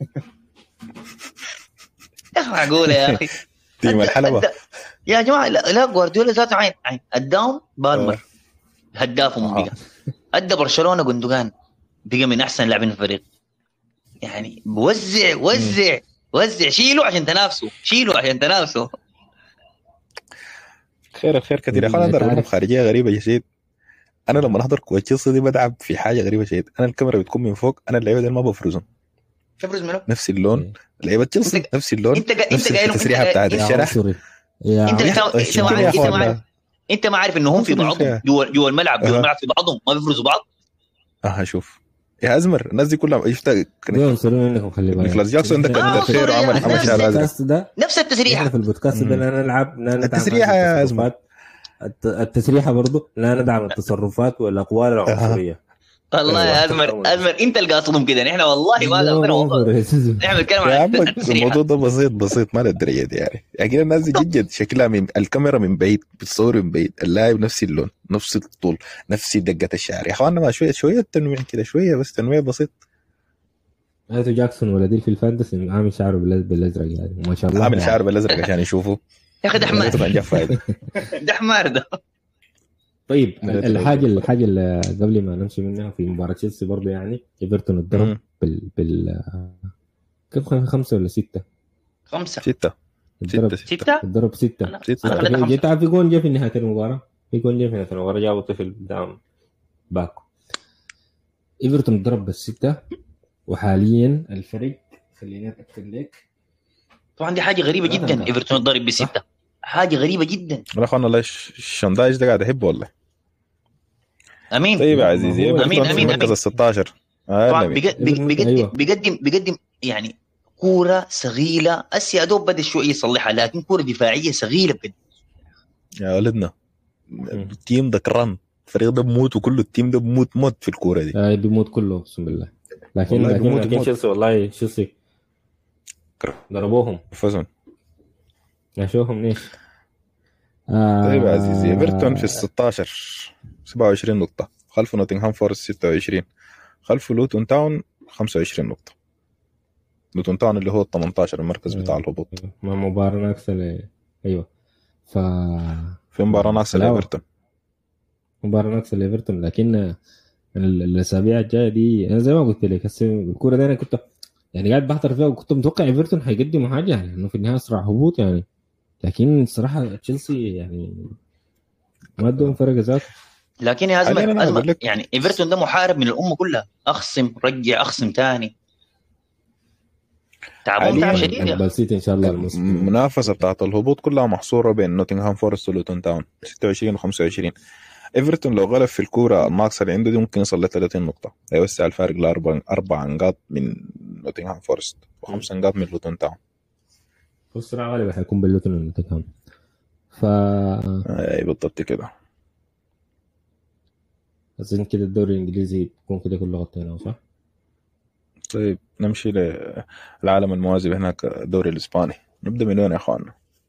يا اخي معقوله يا اخي تيم أدى- الحلبه أدى- يا جماعه لا, لا جوارديولا ذاته عين عين اداهم بالمر هدافهم آه. بقى ادى برشلونه جندوجان بقى من احسن لاعبين في الفريق يعني بوزع وزع وزع شيلوا عشان تنافسوا شيلوا عشان تنافسوا خير الخير كثير يا اخوان تعرف- انا ارقام خارجيه غريبه شديد انا لما احضر كوره تشيلسي دي بتعب في حاجه غريبه شديد انا الكاميرا بتكون من فوق انا اللعيبه دي ما بفرزهم تفرز منه نفس اللون لعيبه تشيلسي انت- نفس اللون انت قا- نفس انت قايل التسريحه بتاعت انت- يا الشرح عنصري يا انت عنصري. انت انت الشكل ما يا عارف انت ما اخوان عارف انت ما عارف انهم في ممكن بعضهم فيها. جوا جوا الملعب جوا أها. الملعب في بعضهم ما بيفرزوا بعض اه شوف يا ازمر الناس دي كلها شفتها دي عنصريين منكم خلي بالك نيكلاس جاكسون ده كان آه، تأثير عنصرية. وعمل نفس عمل شغل ازرق البودكاست ده نفس احنا التسريحه في البودكاست ده مم. لا نلعب لا ندعم التسريحة هذه يا أزمة. التصرفات. الت- التسريحه برضو لا ندعم التصرفات والاقوال العنصريه والله يا أيوة. ازمر ازمر انت اللي قاصدهم كده نحن والله ما لا، قصدنا ما والله هو ريسيزم. نحن بنتكلم يا عن عم التسريحه الموضوع ده بسيط بسيط ما للدرجه دي يعني اكيد الناس دي جد جد شكلها من الكاميرا من بعيد بتصور من بعيد اللاعب نفس اللون نفس الطول نفس دقه الشعر يا اخوانا ما شويه شويه تنويع كده شويه بس تنويع بسيط هاتوا جاكسون ولديل في الفانتسي عامل شعره بالأز- بالازرق يعني ما شاء الله عامل يعني. شعر بالازرق عشان يشوفوا يا اخي ده حمار طبعا جاب فايده ده حمار ده طيب لا الحاجه تبقى- الحاجه اللي قبل ما نمشي منها في مباراه تشيلسي برضه يعني ايفرتون اتضرب مم. بال بال كم خمسه ولا سته؟ خمسه سته اتضرب سته سته اتضرب سته انا ستة. أنا خليتها جاء خمسه تعرف في جون جاء في نهايه المباراه في جون جاء في نهايه المباراه جابوا طفل قدام باكو ايفرتون ضرب بالسته وحاليا الفريق خليني اتاكد لك طبعا دي حاجه غريبه لا، جدا لا. ايفرتون ضارب بالسته حاجه غريبه جدا يا اخوانا والله الش- الشندايج ده قاعد احبه والله امين طيب يا ما عزيزي هو- ايفرتون أمين، في أمين، المركز أمين. ال 16 آه طبعا نبي. بيقد- بيقد- بيقدم أيوة. بيقدم بيقدم يعني كوره صغيره اسيا دوب بدا شويه يصلحها لكن كوره دفاعيه صغيره بجد يا ولدنا التيم ده كران الفريق ده بموت وكله التيم ده بموت موت في الكوره دي آه بيموت كله اقسم بالله لكن والله لكن بيموت لكن بيموت. تشيلسي والله تشيلسي ضربوهم فزن نشوفهم ليش آه طيب يا عزيزي ايفرتون في ال 16 27 نقطة خلفه نوتنغهام فورست 26 خلفه لوتون تاون 25 نقطة لوتون تاون اللي هو ال 18 المركز بتاع الهبوط ما مباراة ناقصة ل... ايوه ف في مباراة ناقصة لا. لايفرتون مباراة ناقصة ليفرتون لكن ال- الاسابيع الجايه دي انا زي ما قلت لك هسه الكوره دي انا كنت يعني قاعد بحضر فيها وكنت متوقع ايفرتون حيقدموا حاجه يعني انه في النهايه اسرع هبوط يعني لكن الصراحه تشيلسي يعني ما ادهم فرق ذاته لكن يا حالياً ازمه أنا ازمه أقول لك- يعني ايفرتون ده محارب من الامه كلها اخصم رجع اخصم ثاني تعبون تعب حالياً شديد يا اخي بل سيتي ان شاء الله الموسم المنافسة بتاعت الهبوط كلها محصورة بين نوتنغهام فورست ولوتون تاون 26 و 25 ايفرتون لو غلب في الكورة الناقصة اللي عنده دي ممكن يوصل ل 30 نقطة هيوسع الفارق لأربع أربع نقاط من نوتنغهام فورست وخمس نقاط من لوتون تاون الصراع غالبا حيكون باللوتون والنوتنغهام ف اي بالضبط كده اظن كده الدوري الانجليزي تكون كده كله غطيناه صح؟ طيب نمشي للعالم الموازي هناك الدوري الاسباني نبدا من وين يا اخواننا؟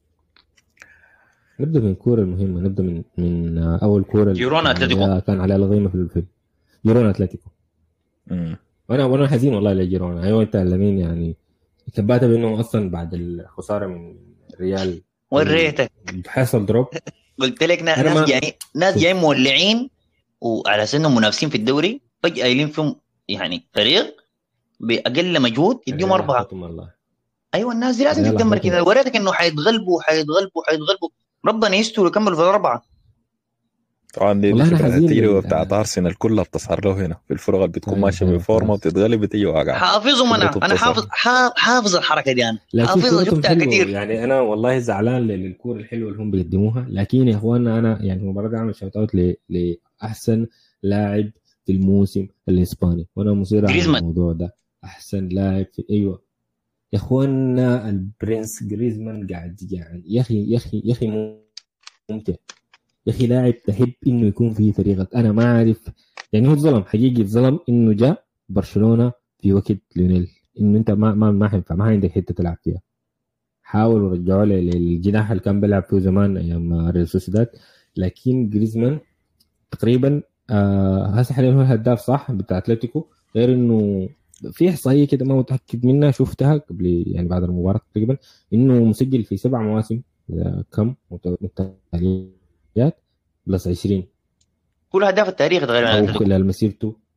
نبدا من الكوره المهمه نبدا من من اول كوره اللي جيرونا أتلتيكو. كان عليها الغيمه في الفيلم جيرونا اتلتيكو مم. وانا وانا حزين والله لجيرونا ايوه انت لمين يعني ثبتها بانه اصلا بعد الخساره من ريال وريتك حصل دروب قلت لك نا- أنا ما- ناس جايين ناس جايين مولعين وعلى اساس انهم منافسين في الدوري فجاه قايلين فيهم يعني فريق باقل مجهود يديهم اربعه لحظتهم والله ايوه الناس دي لازم يلا تتدمر حياتهم. كده وريتك انه حيتغلبوا حيتغلبوا حيتغلبوا ربنا يستر ويكملوا في الاربعه طبعا دي والله أنا الفكرة حزين التجربه لل- بتاعت ارسنال كلها بتظهر له هنا في الفرق اللي بتكون أيوة، ماشيه أيوة، بفورمه خلاص. وبتتغلب بتيجي واقعه حافظهم انا خبرته انا بتصل. حافظ حا- حافظ الحركه دي انا لكن حافظها كورتهم شفتها حلوة كتير يعني انا والله زعلان لل- للكوره الحلوه اللي هم بيقدموها لكن يا اخواننا انا يعني المباراه دي عامل شوت اوت ل- لاحسن لاعب في الموسم الاسباني وانا مصر على جريزمان. الموضوع ده احسن لاعب في ايوه يا اخواننا البرنس جريزمان قاعد يعني يا اخي يا اخي يا اخي ممتع يا اخي لاعب تحب انه يكون في فريقك انا ما اعرف يعني هو اتظلم حقيقي اتظلم انه جاء برشلونه في وقت ليونيل انه انت ما ما ما حينفع ما عندك حته تلعب فيها حاولوا رجعوه ل- للجناح اللي كان بيلعب فيه زمان ايام ريال سوسيداد لكن جريزمان تقريبا آه هسه حاليا هو الهداف صح بتاع اتلتيكو غير انه في احصائيه كده ما متاكد منها شفتها قبل يعني بعد المباراه تقريبا انه مسجل في سبع مواسم آه، كم مت- متتاليات بلس 20 كل هداف التاريخ تقريبا او أتلتيكو. خلال مسيرته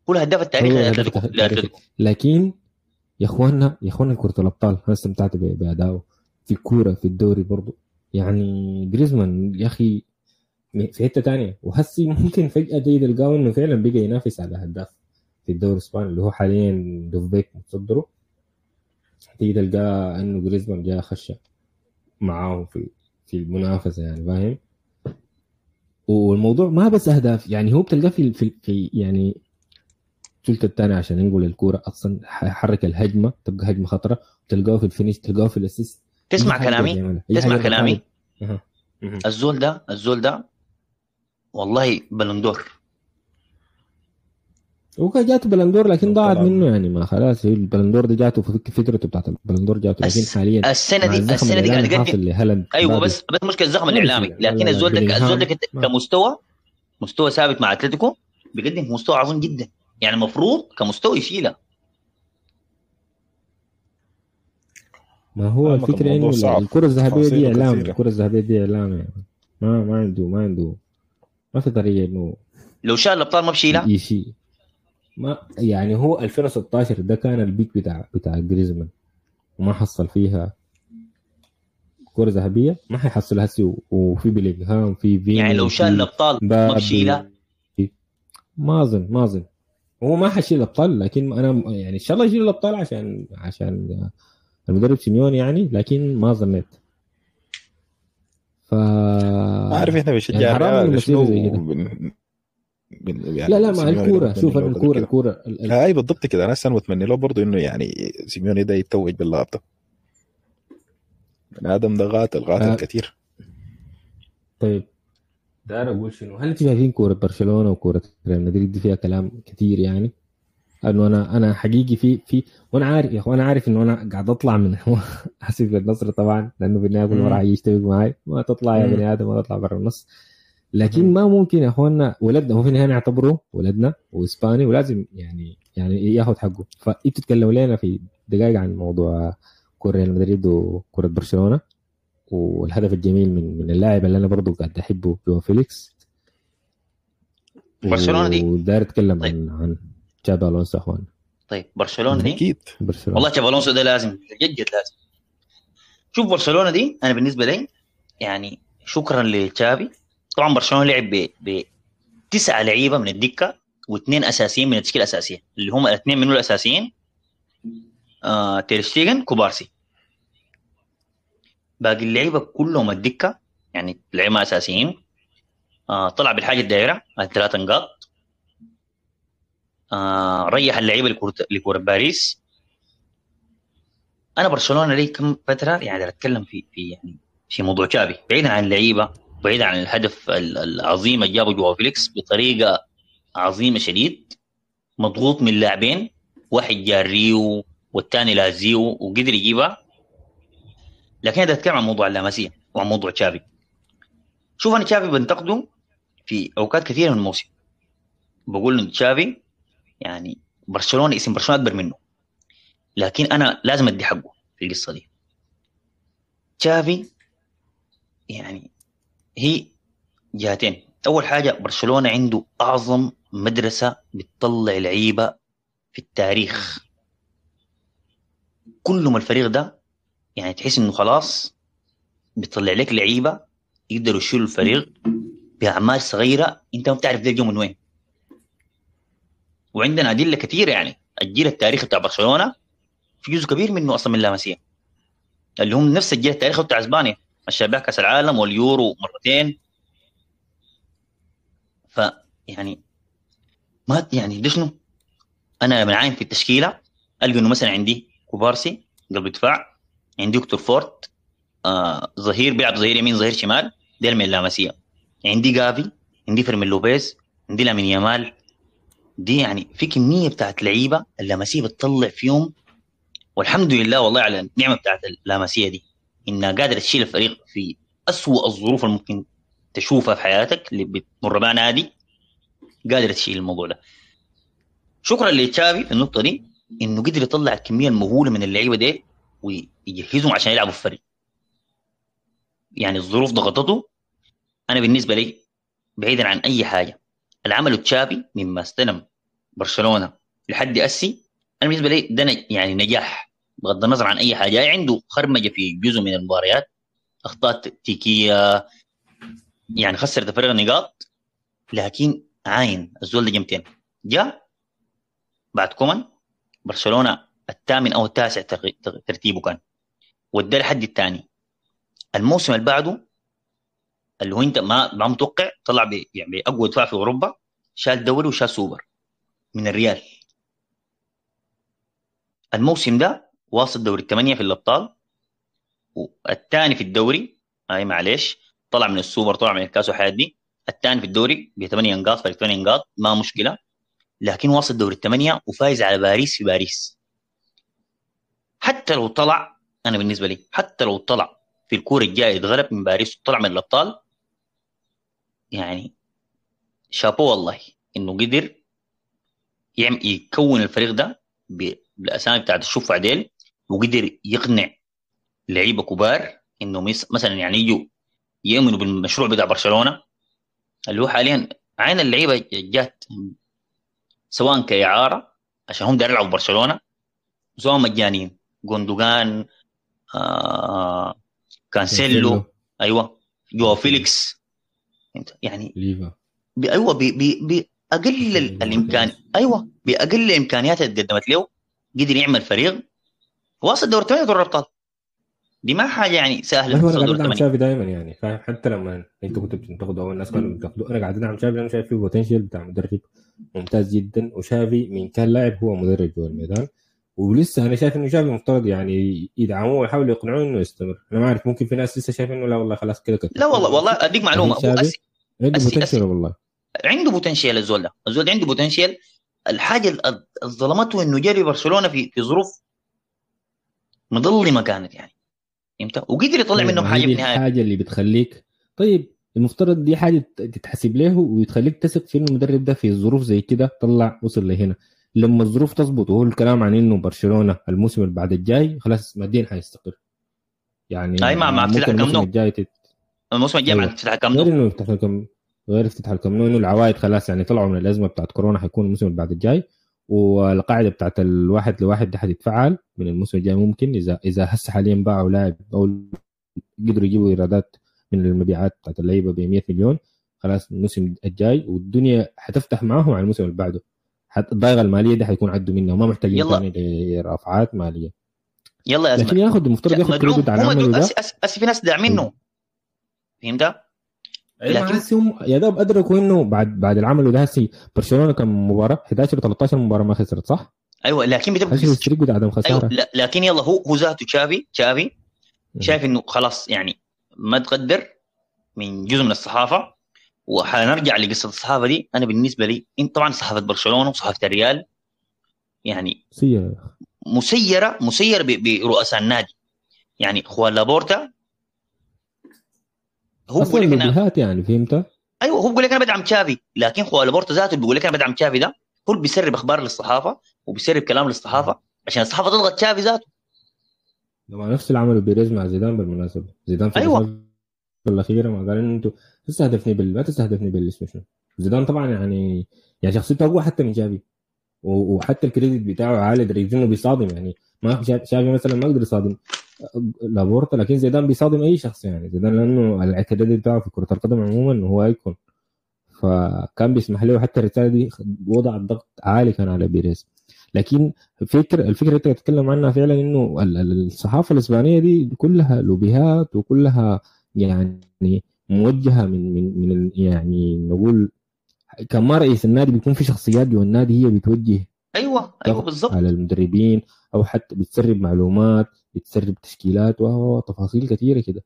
هو الهداف التاريخي هو لأتلتيكو الهدف التاريخي. لأتلتيكو. لكن يا اخوانا يا اخوانا كرة الابطال انا استمتعت ب- بادائه في الكورة في الدوري برضو يعني جريزمان يا اخي في حتة تانية وهسي ممكن فجأة جاي تلقاه انه فعلا بقى ينافس على هداف في الدوري الاسباني اللي هو حاليا دوفبيك متصدره تيجي تلقاه انه جريزمان جاء خش معاهم في في المنافسة يعني فاهم والموضوع ما بس اهداف يعني هو بتلقاه في في, في يعني الثلث الثاني عشان ينقل الكوره اصلا حرك الهجمه تبقى هجمه خطره تلقاه في الفينش تلقاه في الاسيست تسمع أي حاجة كلامي بيعملها. أي تسمع حاجة كلامي بيعملها. أها. أها. الزول ده الزول ده والله بلندور وكان جاته بلندور لكن ضاعت طبعاً. منه يعني ما خلاص هي البلندور دي جاته في فترته بتاعت البلندور جاته لكن الس- حاليا السنه مع دي الزخم السنه دي الإعلامي قاعد يقدم حاصل لهالاند ايوه مبابي. بس بس مشكله الزخم ما الاعلامي بيصير. لا، لكن لا، الزول ده بلينغهام. الزول ده كت- ما. كمستوى مستوى ثابت مع اتلتيكو بيقدم مستوى عظيم جدا يعني المفروض كمستوى يشيلها ما هو آه، الفكره الموضوع انه صعب. الكره الذهبيه دي تفاصيله اعلام كثيرة. الكره الذهبيه دي اعلام يعني ما ما عنده ما عنده ما في طريقه انه لو شال الابطال ما بشيلها يشيل ما يعني هو 2016 ده كان البيك بتاع بتاع جريزمان وما حصل فيها كرة ذهبية ما حيحصل هسي و- وفي بلينغهام في فيني يعني لو شال في الابطال ما مبابي. بشيلها ما اظن ما اظن هو ما حيشيل الابطال لكن انا يعني ان شاء الله يشيل الابطال عشان عشان المدرب سيميوني يعني لكن ما ظنيت ف ما اعرف احنا بنشجع يعني حرام الريال إنه شنو يصير زي كده. بن... بن... يعني لا لا مع سيميوني الكورة ده شوف بتمنى انا له الكورة كده. الكورة ال- ال- اي بالضبط كده انا هسه متمني له برضه انه يعني سيميوني ده يتوج باللقطه بني ادم ده غاتل غاتل آه. كثير طيب ده انا اقول شنو هل انتوا شايفين كوره برشلونه وكوره ريال مدريد دي فيها كلام كتير يعني انه انا انا حقيقي في في وانا عارف يا اخوان انا عارف انه انا قاعد اطلع من اسف للنصر طبعا لانه في النهايه كل مره مم. يشتبك معي ما تطلع يا مم. بني ادم ما تطلع برا النص لكن مم. ما ممكن يا اخواننا ولدنا هو في النهايه نعتبره ولدنا واسباني ولازم يعني يعني ياخذ حقه فانتوا تتكلموا لنا في دقائق عن موضوع كره ريال مدريد وكره برشلونه والهدف الجميل من من اللاعب اللي انا برضه قاعد احبه جو فيليكس برشلونة دي. وداير اتكلم طيب. عن عن تشابي الونسو يا اخوان طيب برشلونه دي اكيد برشلونه والله تشافي الونسو ده لازم جد جد لازم شوف برشلونه دي انا بالنسبه لي يعني شكرا لتشافي طبعا برشلونه لعب ب ب تسعه لعيبه من الدكه واثنين اساسيين من التشكيله الاساسيه اللي هم الاثنين منهم الاساسيين آه تيرشتيجن كوبارسي باقي اللعيبه كلهم الدكه يعني لعيبه اساسيين آه طلع بالحاجه الدائره الثلاث نقاط آه ريح اللعيبه لكره لكره باريس انا برشلونه لي كم فتره يعني اتكلم في في يعني في موضوع تشافي بعيدا عن اللعيبه بعيدا عن الهدف ال- العظيم اللي جابه جواو فيليكس بطريقه عظيمه شديد مضغوط من لاعبين واحد جاريه والثاني لازيه وقدر يجيبها لكن انا اتكلم عن موضوع اللامسيه وعن موضوع تشافي شوف انا تشافي بنتقده في اوقات كثيره من الموسم بقول ان تشافي يعني برشلونه اسم برشلونه اكبر منه لكن انا لازم ادي حقه في القصه دي تشافي يعني هي جهتين اول حاجه برشلونه عنده اعظم مدرسه بتطلع لعيبه في التاريخ كل ما الفريق ده يعني تحس انه خلاص بيطلع لك لعيبه يقدروا يشيلوا الفريق باعمال صغيره انت ما بتعرف ده جو من وين وعندنا ادله كثيره يعني الجيل التاريخي بتاع برشلونه في جزء كبير منه اصلا من لاماسيا اللي هم نفس الجيل التاريخي بتاع اسبانيا الشباب كاس العالم واليورو مرتين ف يعني ما يعني ده شنو؟ انا لما عاين في التشكيله القى انه مثلا عندي كوبارسي قلب دفاع عندي دكتور فورت آه ظهير بيلعب ظهير يمين ظهير شمال ديل من اللاماسيه عندي جافي عندي فيرمين لوبيز عندي لامين يامال دي يعني في كميه بتاعت لعيبه اللاماسيه بتطلع فيهم والحمد لله والله على النعمه بتاعت اللاماسيه دي انها قادره تشيل الفريق في أسوأ الظروف اللي ممكن تشوفها في حياتك اللي بتمر بها نادي قادره تشيل الموضوع ده شكرا لتشافي في النقطه دي انه قدر يطلع الكميه المهوله من اللعيبه دي ويجهزهم عشان يلعبوا في فريق يعني الظروف ضغطته انا بالنسبه لي بعيدا عن اي حاجه العمل تشافي مما استلم برشلونه لحد اسي انا بالنسبه لي ده ن- يعني نجاح بغض النظر عن اي حاجه يعني عنده خرمجه في جزء من المباريات اخطاء تكتيكيه يعني خسر تفرغ نقاط لكن عاين الزول ده جمتين جاء بعد كومان برشلونه الثامن او التاسع تر- تر- ترتيبه كان وداه لحد الثاني الموسم اللي بعده اللي هو انت ما ما متوقع طلع ب- يعني باقوى دفاع في اوروبا شال دوري وشال سوبر من الريال الموسم ده واصل دوري الثمانيه في الابطال والثاني في الدوري اي معلش طلع من السوبر طلع من الكاس وحياة دي الثاني في الدوري بثمانية نقاط فرق ثمانية نقاط ما مشكله لكن واصل دوري الثمانيه وفايز على باريس في باريس حتى لو طلع انا بالنسبه لي حتى لو طلع في الكوره الجايه يتغلب من باريس وطلع من الابطال يعني شابو والله انه قدر يعمل يكون الفريق ده ب- بالاسامي بتاعت الشوف عديل وقدر يقنع لعيبه كبار انهم يس- مثلا يعني يجوا يؤمنوا بالمشروع بتاع برشلونه اللي هو حاليا عين اللعيبه جات سواء كاعاره عشان هم دايرين يلعبوا برشلونه سواء مجانين جوندوجان آه كانسيلو ايوه جوا فيليكس انت يعني ليفا ب- ايوه ب- ب- باقل ال- الامكان ايوه باقل الامكانيات اللي قدمت له قدر يعمل فريق واصل دور الثمانيه دور الابطال دي ما حاجه يعني سهله هو انا توصل قاعد دور ادعم الثمانيه شافي دايما يعني فاهم حتى لما انتوا كنتوا بتنتقدوا او الناس كانوا بينتقدوا انا قاعد ادعم شافي لانه شايف فيه بوتنشال بتاع مدرب ممتاز جدا وشافي من كان لاعب هو مدرب جوا الميدان ولسه انا شايف انه شافي مفترض يعني يدعموه ويحاولوا يقنعوه انه يستمر انا ما اعرف ممكن في ناس لسه شايفين انه لا والله خلاص كده كده لا والله والله اديك معلومه هو شافي أسي عنده أسي- بوتنشال أسي. والله عنده بوتنشيال الزول ده الزول ده عنده بوتنشيال الحاجه اللي اللي ظلمته انه جري برشلونه في في ظروف مظلمه كانت يعني فهمت وقدر يطلع منهم هي حاجه دي في النهايه الحاجه اللي بتخليك طيب المفترض دي حاجه تتحسب له وتخليك تثق في انه المدرب ده في ظروف زي كده طلع وصل لهنا لما الظروف تظبط وهو الكلام عن انه برشلونه الموسم اللي بعد الجاي خلاص ماديا حيستقر يعني أي مع- مع ممكن افتتاح الموسم الكامب نو. الجاي تت... الموسم الجاي أيوة. بعد افتتاح الكام غير نو انه يفتح لكم غير افتتاح الكامب نو انه العوائد خلاص يعني طلعوا من الازمه بتاعت كورونا حيكون الموسم اللي بعد الجاي والقاعده بتاعت الواحد لواحد دي حتتفعل من الموسم الجاي ممكن اذا اذا هسه حاليا باعوا لاعب او قدروا يجيبوا ايرادات من المبيعات بتاعت اللعيبه ب 100 مليون خلاص الموسم الجاي والدنيا حتفتح معاهم على الموسم اللي بعده حت- الضائقه الماليه دي حيكون عدوا منها وما محتاجين يلا. ثاني لرافعات ماليه يلا يا لكن ازمه ياخذ المفترض ياخذ مدعوم كريدت على هو عمله مدعوم ده أسي, أسي, أسي في ناس داعمينه فهمت؟ لكن لكن- هسه هم يا دوب ادركوا انه بعد بعد العمل ده هسه برشلونه كم مباراه 11 13 مباراه ما خسرت صح؟ ايوه لكن بتبقى هسه الستريك بتاع عدم ايوه خساره لا لكن يلا هو هو ذاته تشافي تشافي شايف انه خلاص يعني ما تقدر من جزء من الصحافه وحنرجع لقصه الصحافه دي انا بالنسبه لي انت طبعا صحافه برشلونه وصحافه الريال يعني سيئة. مسيره مسيره ب- برؤساء النادي يعني خوان لابورتا هو اصلا بيقول لك انا اللوبيهات يعني فهمت؟ ايوه هو بيقول لك انا بدعم تشافي لكن خوان لابورتا ذاته بيقول لك انا بدعم تشافي ده هو اللي بيسرب اخبار للصحافه وبيسرب كلام للصحافه عشان الصحافه تضغط تشافي ذاته لما نفس اللي عمله بيريز مع زيدان بالمناسبه زيدان في أيوة. الفترة الاخيره ما قال انه انتوا تستهدفني بال ما تستهدفني بالاسم شنو زيدان طبعا يعني يعني شخصيته اقوى حتى من جافي و- وحتى الكريدت بتاعه عالي لدرجه انه بيصادم يعني ما شا- شافي مثلا ما يقدر يصادم لابورتا لكن زيدان بيصادم اي شخص يعني زيدان لانه الكريدت بتاعه في كره القدم عموما انه هو ايكون فكان بيسمح له حتى الرساله دي وضع الضغط عالي كان على بيريز لكن فكر الفكره اللي انت بتتكلم عنها فعلا انه ال- ال- الصحافه الاسبانيه دي كلها لوبيهات وكلها يعني موجهه من من من ال- يعني نقول كان ما رئيس النادي بيكون في شخصيات جوا النادي هي بتوجه ايوه ايوه ضغط بالضبط على المدربين او حتى بتسرب معلومات بتسرب تشكيلات وهو تفاصيل كثيره كده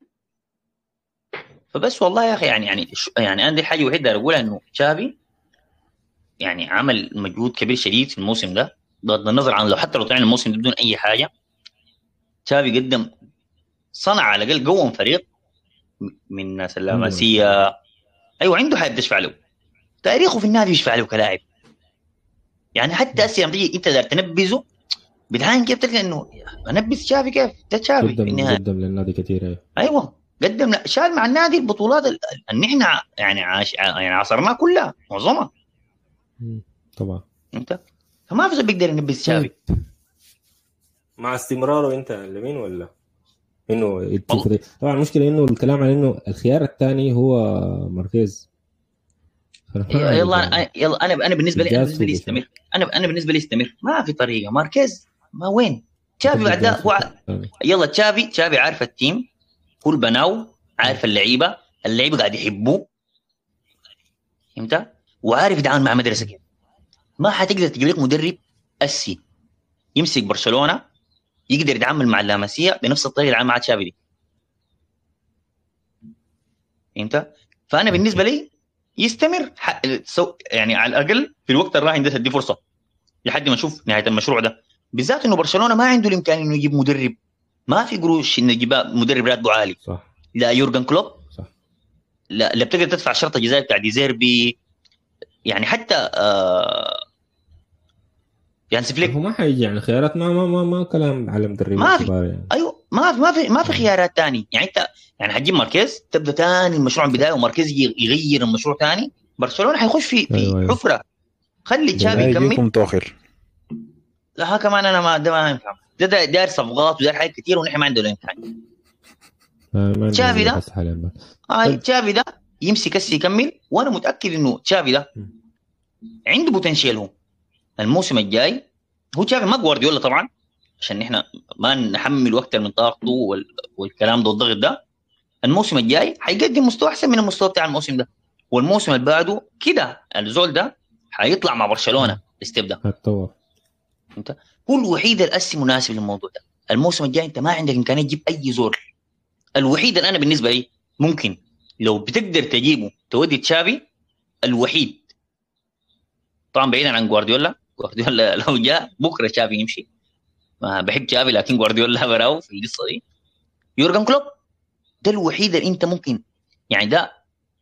فبس والله يا اخي يعني يعني ش- يعني انا دي الحاجه الوحيده اللي اقولها انه تشافي يعني عمل مجهود كبير شديد في الموسم ده بغض النظر عن لو حتى لو طلعنا الموسم ده بدون اي حاجه تشافي قدم صنع على الاقل قوم فريق م- من ناس اللاماسيه ايوه عنده حاجه تشفع له تاريخه في النادي يشفع له كلاعب يعني حتى اسيا لما تيجي انت دار تنبذه بتعاين كيف تلقى انه انبذ تشافي كيف؟ ده تشافي في قدم النهايه قدم للنادي كثير أيوة. ايوه قدم لا شال مع النادي البطولات اللي احنا يعني عاش يعني عاصرناها كلها معظمها مم. طبعا فهمت؟ فما في زول بيقدر ينبذ تشافي مع استمراره انت لمين ولا انه والله. التفريق. طبعا المشكله انه الكلام عن انه الخيار الثاني هو ماركيز فأنا ما عارف يلا يعني. أنا- يلا انا انا بالنسبه لي انا جاز بالنسبه لي وبس. يستمر انا انا بالنسبه لي يستمر ما في طريقه ماركيز ما وين تشافي بعد ده هو ع- يلا تشافي تشافي عارف التيم هو البناو عارف اللعيبه اللعيبه قاعد يحبوه فهمت وعارف يتعامل مع مدرسه كيف ما حتقدر تجيب لك مدرب اسي يمسك برشلونه يقدر يتعامل مع اللاماسيه بنفس الطريقه اللي عمل مع تشافي دي فهمت فانا بالنسبه لي يستمر ح- سو- يعني على الاقل في الوقت الراهن ده تدي فرصه لحد ما نشوف نهايه المشروع ده بالذات انه برشلونه ما عنده الامكان انه يجيب مدرب ما في قروش انه يجيب مدرب راتبه عالي صح لا يورجن كلوب صح لا لا بتقدر تدفع شرط الجزائي بتاع ديزيربي يعني حتى آه يعني فليك هو ما حيجي يعني خيارات ما ما ما, ما كلام على مدربين ما في. كبار يعني ايوه ما في ما في ما في خيارات تاني يعني انت يعني حتجيب ماركيز تبدا تاني المشروع من البدايه وماركيز يجي يغير المشروع تاني برشلونه حيخش في في أيوة، أيوة. حفره خلي تشافي لا يكمل يجيكم توخر لا ها كمان انا ما ده ما ينفع ده ده داير صفقات وداير حاجات كثير ونحن ما عندنا امكان ما ما عندنا تشافي ده؟ بس حاليا بس. هاي طيب. تشافي ده يمسك هسه يكمل وانا متاكد انه تشافي ده م. عنده بوتنشيال هو الموسم الجاي هو تشافي ما جوارديولا طبعا عشان نحن ما نحمل اكثر من طاقته وال... والكلام ده والضغط ده الموسم الجاي حيقدم مستوى احسن من المستوى بتاع الموسم ده والموسم اللي بعده كده الزول ده حيطلع مع برشلونه الستيب ده هتطور هو الوحيد الاسي مناسب للموضوع ده الموسم الجاي انت ما عندك امكانيه تجيب اي زول الوحيد اللي انا بالنسبه لي ممكن لو بتقدر تجيبه تودي تشافي الوحيد طبعا بعيدا عن جوارديولا جوارديولا لو جاء بكره تشافي يمشي ما بحب تشافي لكن جوارديولا براو في القصه دي يورجن كلوب ده الوحيد اللي انت ممكن يعني ده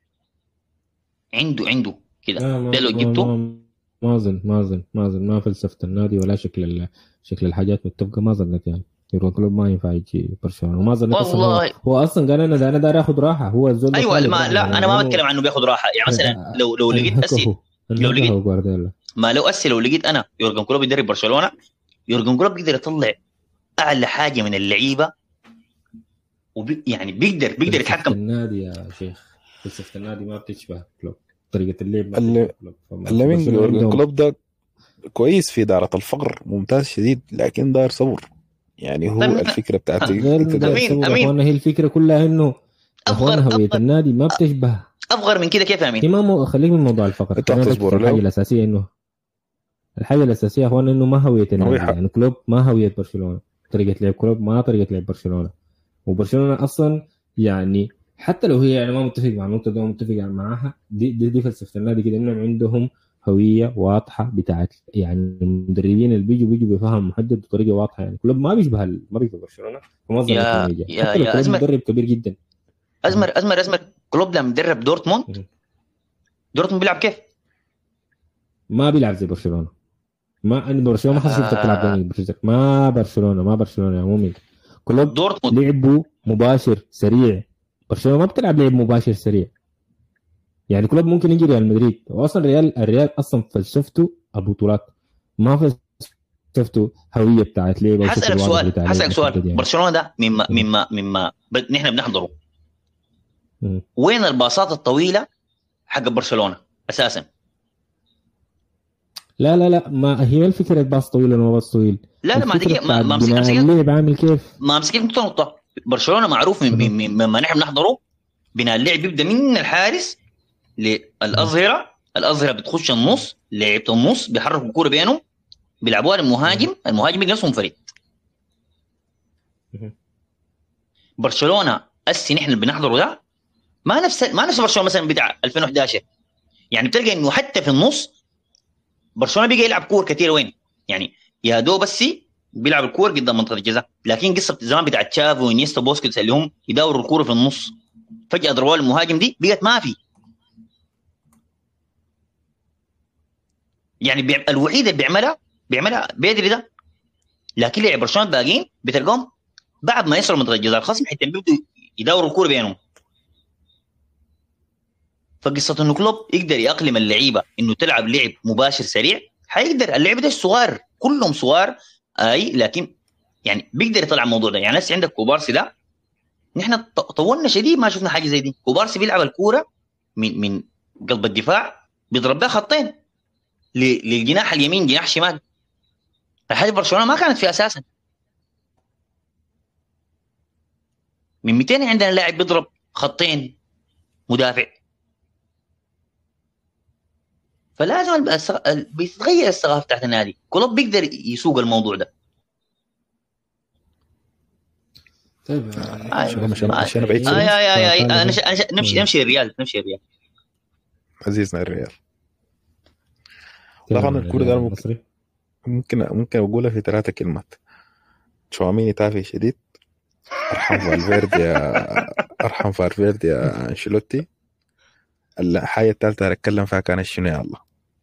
عنده عنده كده لا ما ده لو ما- جبته ما- ما اظن ما اظن ما اظن ما فلسفه النادي ولا شكل ال- شكل الحاجات متفقه ما ظنيت يعني يورجن كلوب ما ينفع يجي برشلونه وما ظنيت أصلاً هو- والله. هو اصلا قال انا ده انا داير اخذ راحه هو الزول ده ايوه طالب ما راحة لا يعني انا ما لأنه- بتكلم عنه بياخذ راحه يعني مثلا لو لو لقيت اسي أنهكه. لو لقيت- أنهكه جوارديولا ما لو اسي لو لقيت انا يورجن كلوب يدرب برشلونه يورجن كلوب بيقدر يطلع اعلى حاجه من اللعيبه وبي يعني بيقدر بيقدر فلسفة يتحكم النادي يا شيخ فلسفه النادي ما بتشبه كلوب طريقه اللعب ما اللي- بتشبه كلوب فما- اللي من برشلونة يورجن عندهم- كلوب ده كويس في إدارة الفقر ممتاز شديد لكن داير صبر يعني هو طيب، الفكرة بتاعت غير أنت كده داير- أمين، يسوي يا أمين. اخوانا هي الفكره كلها انه يا اخوانا افغر هويه افغر, النادي ما بتشبه أفغر من كده كيف يا امين؟ هي ما مو... خليك من موضوع الفقر أنت خلينا هتصبر نركز على له. الحاجه الاساسيه انه الحاجه الاساسيه يا اخوانا انه ما هويه النادي حق. يعني كلوب ما هويه برشلونه طريقه لعب كلوب ما طريقه لعب برشلونه وبرشلونه اصلا يعني حتى لو هي يعني ما متفق مع النقطه دي ومتفق معاها دي دي, دي فلسفه النادي كده انهم عندهم هويه واضحه بتاعت يعني المدربين اللي بيجوا بيجوا بفهم محدد بطريقه واضحه يعني كلوب ما بيشبه ال- ما بيشبه برشلونه وما ظنيت يا- إنه يجي. يا- حتى لو يا كلوب أزمة. مدرب كبير جدا ازمر ازمر ازمر كلوب لما درب دورتموند مم. دورتموند بيلعب كيف؟ ما بيلعب زي برشلونه ما انا برشلونه ما حد شفتك تلعب آه. زي برشلونه ما برشلونه ما برشلونه يا مؤمن كلوب دورتموند لعبه مباشر سريع برشلونه ما بتلعب لعب مباشر سريع يعني كلوب ممكن يجي ريال مدريد واصلا ريال الريال اصلا فلسفته البطولات ما فلسفته هويه بتاعت لعب أو شكل حسألك واضح سؤال بتاع لعب حسألك سؤال محدد يعني. برشلونه ده مما مم. مما مما ب- نحن بنحضره مم. وين الباصات الطويله حق برشلونه اساسا لا لا لا ما هي الفكره باص طويل ولا ما باص طويل لا لا ما الفكرة دقيقه ما بتاعت ما امسك بناء امسك اللعب عامل كيف ما امسك نقطه نقطه برشلونه معروف من من- من- مما نحن بنحضره بناء اللعب بيبدا من الحارس للاظهره الاظهره بتخش النص لعيبه النص بيحركوا الكوره بينهم بيلعبوها للمهاجم المهاجم بيجي نفسه منفرد مهم. برشلونه اسي نحن اللي بنحضره ده ما نفس ما نفس برشلونه مثلا بتاع 2011 يعني بتلقى انه حتى في النص برشلونه بيجي يلعب كور كثير وين يعني يا دو بس بيلعب الكور قدام منطقه الجزاء لكن قصه زمان بتاع تشافي وانيستا بوسكيتس اللي هم يدوروا الكوره في النص فجاه ضربوا المهاجم دي بقت ما في يعني بيع... الوحيد اللي بيعملها بيعملها بيدري ده لكن لعب برشلونه الباقيين بتلقاهم بعد ما يصلوا منطقه الجزاء الخصم حتى بيبدوا يدوروا الكوره بينهم فقصه انه كلوب يقدر يأقلم اللعيبه انه تلعب لعب مباشر سريع حيقدر اللعيبه دي صغار كلهم صغار اي لكن يعني بيقدر يطلع الموضوع ده يعني هسه عندك كوبارسي ده نحن ط- طولنا شديد ما شفنا حاجه زي دي كوبارسي بيلعب الكوره من من قلب الدفاع بيضرب بها خطين ل- للجناح اليمين جناح شمال الحاجه برشلونه ما كانت فيها اساسا من 200 عندنا لاعب بيضرب خطين مدافع فلازم الب- الس- ال- بيتغير الثقافه بتاعت النادي كلوب بيقدر يسوق الموضوع ده طيب آه، مش أنا- مش أنا بعيد آه سنة. يا يا يا طيب، أنا ش- أنا ش- نمشي نمشي الريال نمشي الريال عزيزنا الريال طبعاً الكورة ده ممكن- المصري ممكن ممكن اقولها في ثلاثة كلمات تشواميني تافه شديد ارحم فالفيردي يا ارحم فالفيردي يا انشيلوتي الحاجة الثالثة اللي اتكلم فيها كانت شنو يا الله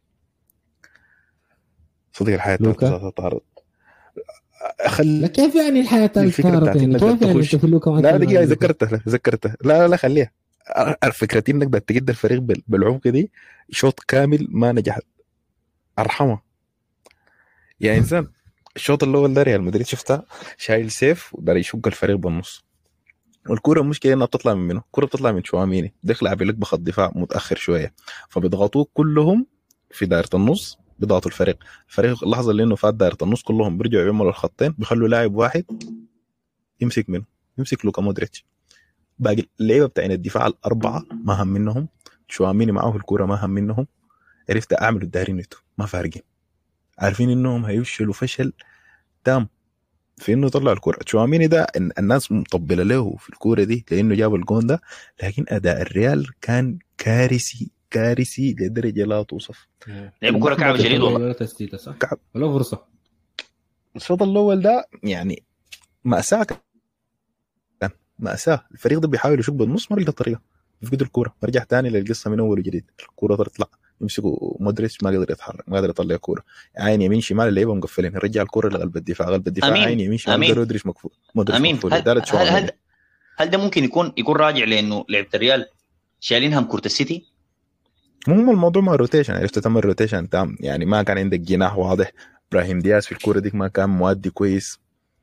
صدق الحياة لوكا؟ الثالثة تعرض لا خل كيف يعني الحياه الفكرة صارت بتاعت يعني إنك كيف يعني تخش- انت في لوكا ما لا تكلم دقيقة عن لوكا؟ ذكرتها ذكرتها لا لا لا خليها أ- فكرتي انك بدك تقدر الفريق بال- بالعمق دي شوط كامل ما نجحت ارحمها يا انسان الشوط الاول ده ريال مدريد شفتها شايل سيف ودار يشق الفريق بالنص والكوره المشكله انها بتطلع من منه الكوره بتطلع من شواميني بيخلع بلك بخط دفاع متاخر شويه فبيضغطوك كلهم في دائره النص بيضغطوا الفريق الفريق اللحظه اللي انه فات دائره النص كلهم بيرجعوا يعملوا الخطين بيخلوا لاعب واحد يمسك منه يمسك لوكا مودريتش باقي اللعيبه بتاعين الدفاع الاربعه ما هم منهم شواميني معاه الكوره ما هم منهم عرفت اعمل الدارين ما فارقين عارفين انهم هيفشلوا فشل تام في انه يطلع الكوره تشواميني ده إن- الناس مطبله له في الكوره دي لانه جاب الجون ده لكن اداء الريال كان كارثي كارثي لدرجه لا توصف لعب كوره كعب شديد والله ولا تسديده صح؟ كعب. ولا فرصه الشوط الاول ده يعني ماساه كان ماساه الفريق ده بيحاول يشق بالنص ما لقى طريقه يفقد الكوره رجع تاني للقصه من اول وجديد الكوره تطلع يمسكوا مودريتش ما قدر يتحرك ما قدر يطلع كوره عين يمين شمال اللعيبه مقفلين يرجع الكوره لقلب الدفاع قلب الدفاع أمين. عين يمين شمال أمين. ده مودريتش مقفول مودريتش امين مقفول هل ده هل, تشواميني. هل, هل ده ممكن يكون يكون راجع لانه لعبه الريال شايلينها من كره السيتي المهم الموضوع ما روتيشن عرفت تم الروتيشن تام يعني ما كان عندك جناح واضح ابراهيم دياز في الكوره ديك ما كان مؤدي كويس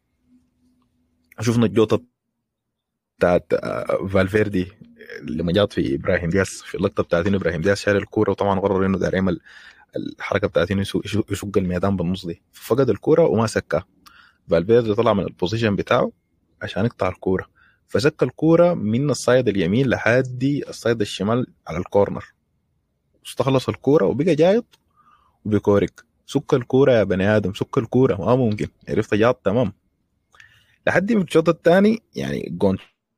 شفنا الجوطه بتاعت آه، فالفيردي لما جات في ابراهيم دياز في اللقطه بتاعت انه ابراهيم دياز شال الكوره وطبعا قرر انه داير يعمل الحركه بتاعت انه يسوق- يشق يشق الميدان بالنص دي فقد الكوره وما سكها فالفيردي طلع من البوزيشن بتاعه عشان يقطع الكوره فسك الكوره من الصايد اليمين لحد الصايد الشمال على الكورنر استخلص الكوره وبقى جايط وبيكورك سك الكوره يا بني ادم سك الكوره ما ممكن عرفت جاط تمام لحد في الشوط الثاني يعني جون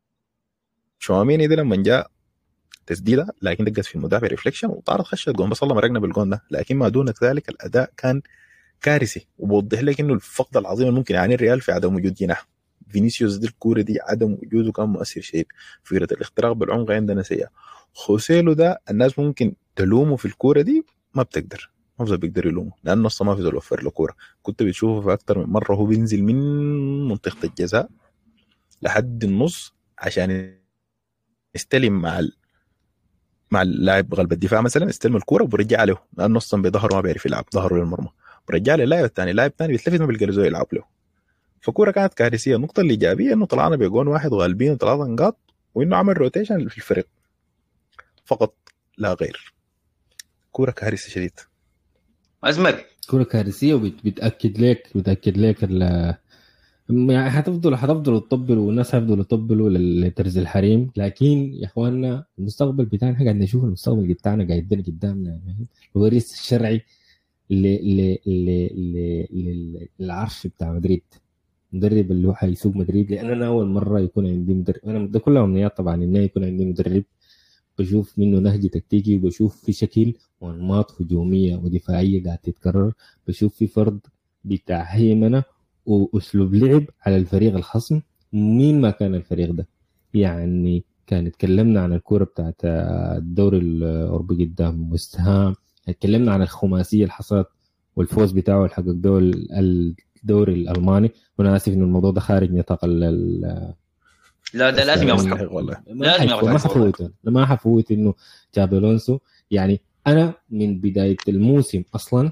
شواميني ده لما جاء تسديده لكن دقت في المدافع ريفليكشن وطارت خشت جون بس الله مرقنا بالجون ده لكن ما دون ذلك الاداء كان كارثي وبوضح لك انه الفقد العظيم اللي ممكن يعاني الريال في عدم وجود جناح فينيسيوس دي الكوره دي عدم وجوده كان مؤثر شديد فكره الاختراق بالعمق عندنا سيئه خوسيلو ده الناس ممكن تلومه في الكوره دي ما بتقدر ما بزول بيقدر يلومه لانه اصلا ما في زول يوفر له كوره كنت بتشوفه في اكثر من مره هو بينزل من منطقه الجزاء لحد النص عشان يستلم مع ال... مع اللاعب قلب الدفاع مثلا يستلم الكوره وبرجع له لانه اصلا بظهره ما بيعرف يلعب ظهره للمرمى برجع للاعب الثاني اللاعب الثاني بيتلفت ما بيلقى له زول يلعب له فكوره كانت كارثيه النقطه الايجابيه انه طلعنا بجون واحد غالبين ثلاثة نقاط وانه عمل روتيشن في الفريق فقط لا غير كوره كارثه شديد ازمر كرة كارثية وبتأكد لك بتأكد لك ال يعني هتفضلوا هتفضلوا تطبلوا والناس هيفضلوا يطبلوا لل- لترز الحريم لكن يا اخواننا المستقبل بتاعنا احنا قاعد نشوف المستقبل بتاعنا قاعد يدنا قدامنا يعني الوريث الشرعي ل... ل... ل... ل... لل- للعرش بتاع مدريد مدرب اللي هو حيسوق مدريد لان انا اول مره يكون عندي مدرب انا ده كلها امنيات طبعا ان يكون عندي مدرب بشوف منه نهج تكتيكي وبشوف في شكل وانماط هجوميه ودفاعيه قاعد تتكرر بشوف في فرض بتاع هيمنه واسلوب لعب على الفريق الخصم مين ما كان الفريق ده يعني كان اتكلمنا عن الكوره بتاعت الدوري الاوروبي قدام وستهام اتكلمنا عن الخماسيه اللي حصلت والفوز بتاعه اللي حقق ده الدوري الالماني وانا اسف ان الموضوع ده خارج نطاق ال- ال- لا ده لازم يا يستحق مصطفى والله ما لازم حفوت- ياخد ما حقه حفوت أنا ما حفوت انه جاب الونسو يعني انا من بدايه الموسم اصلا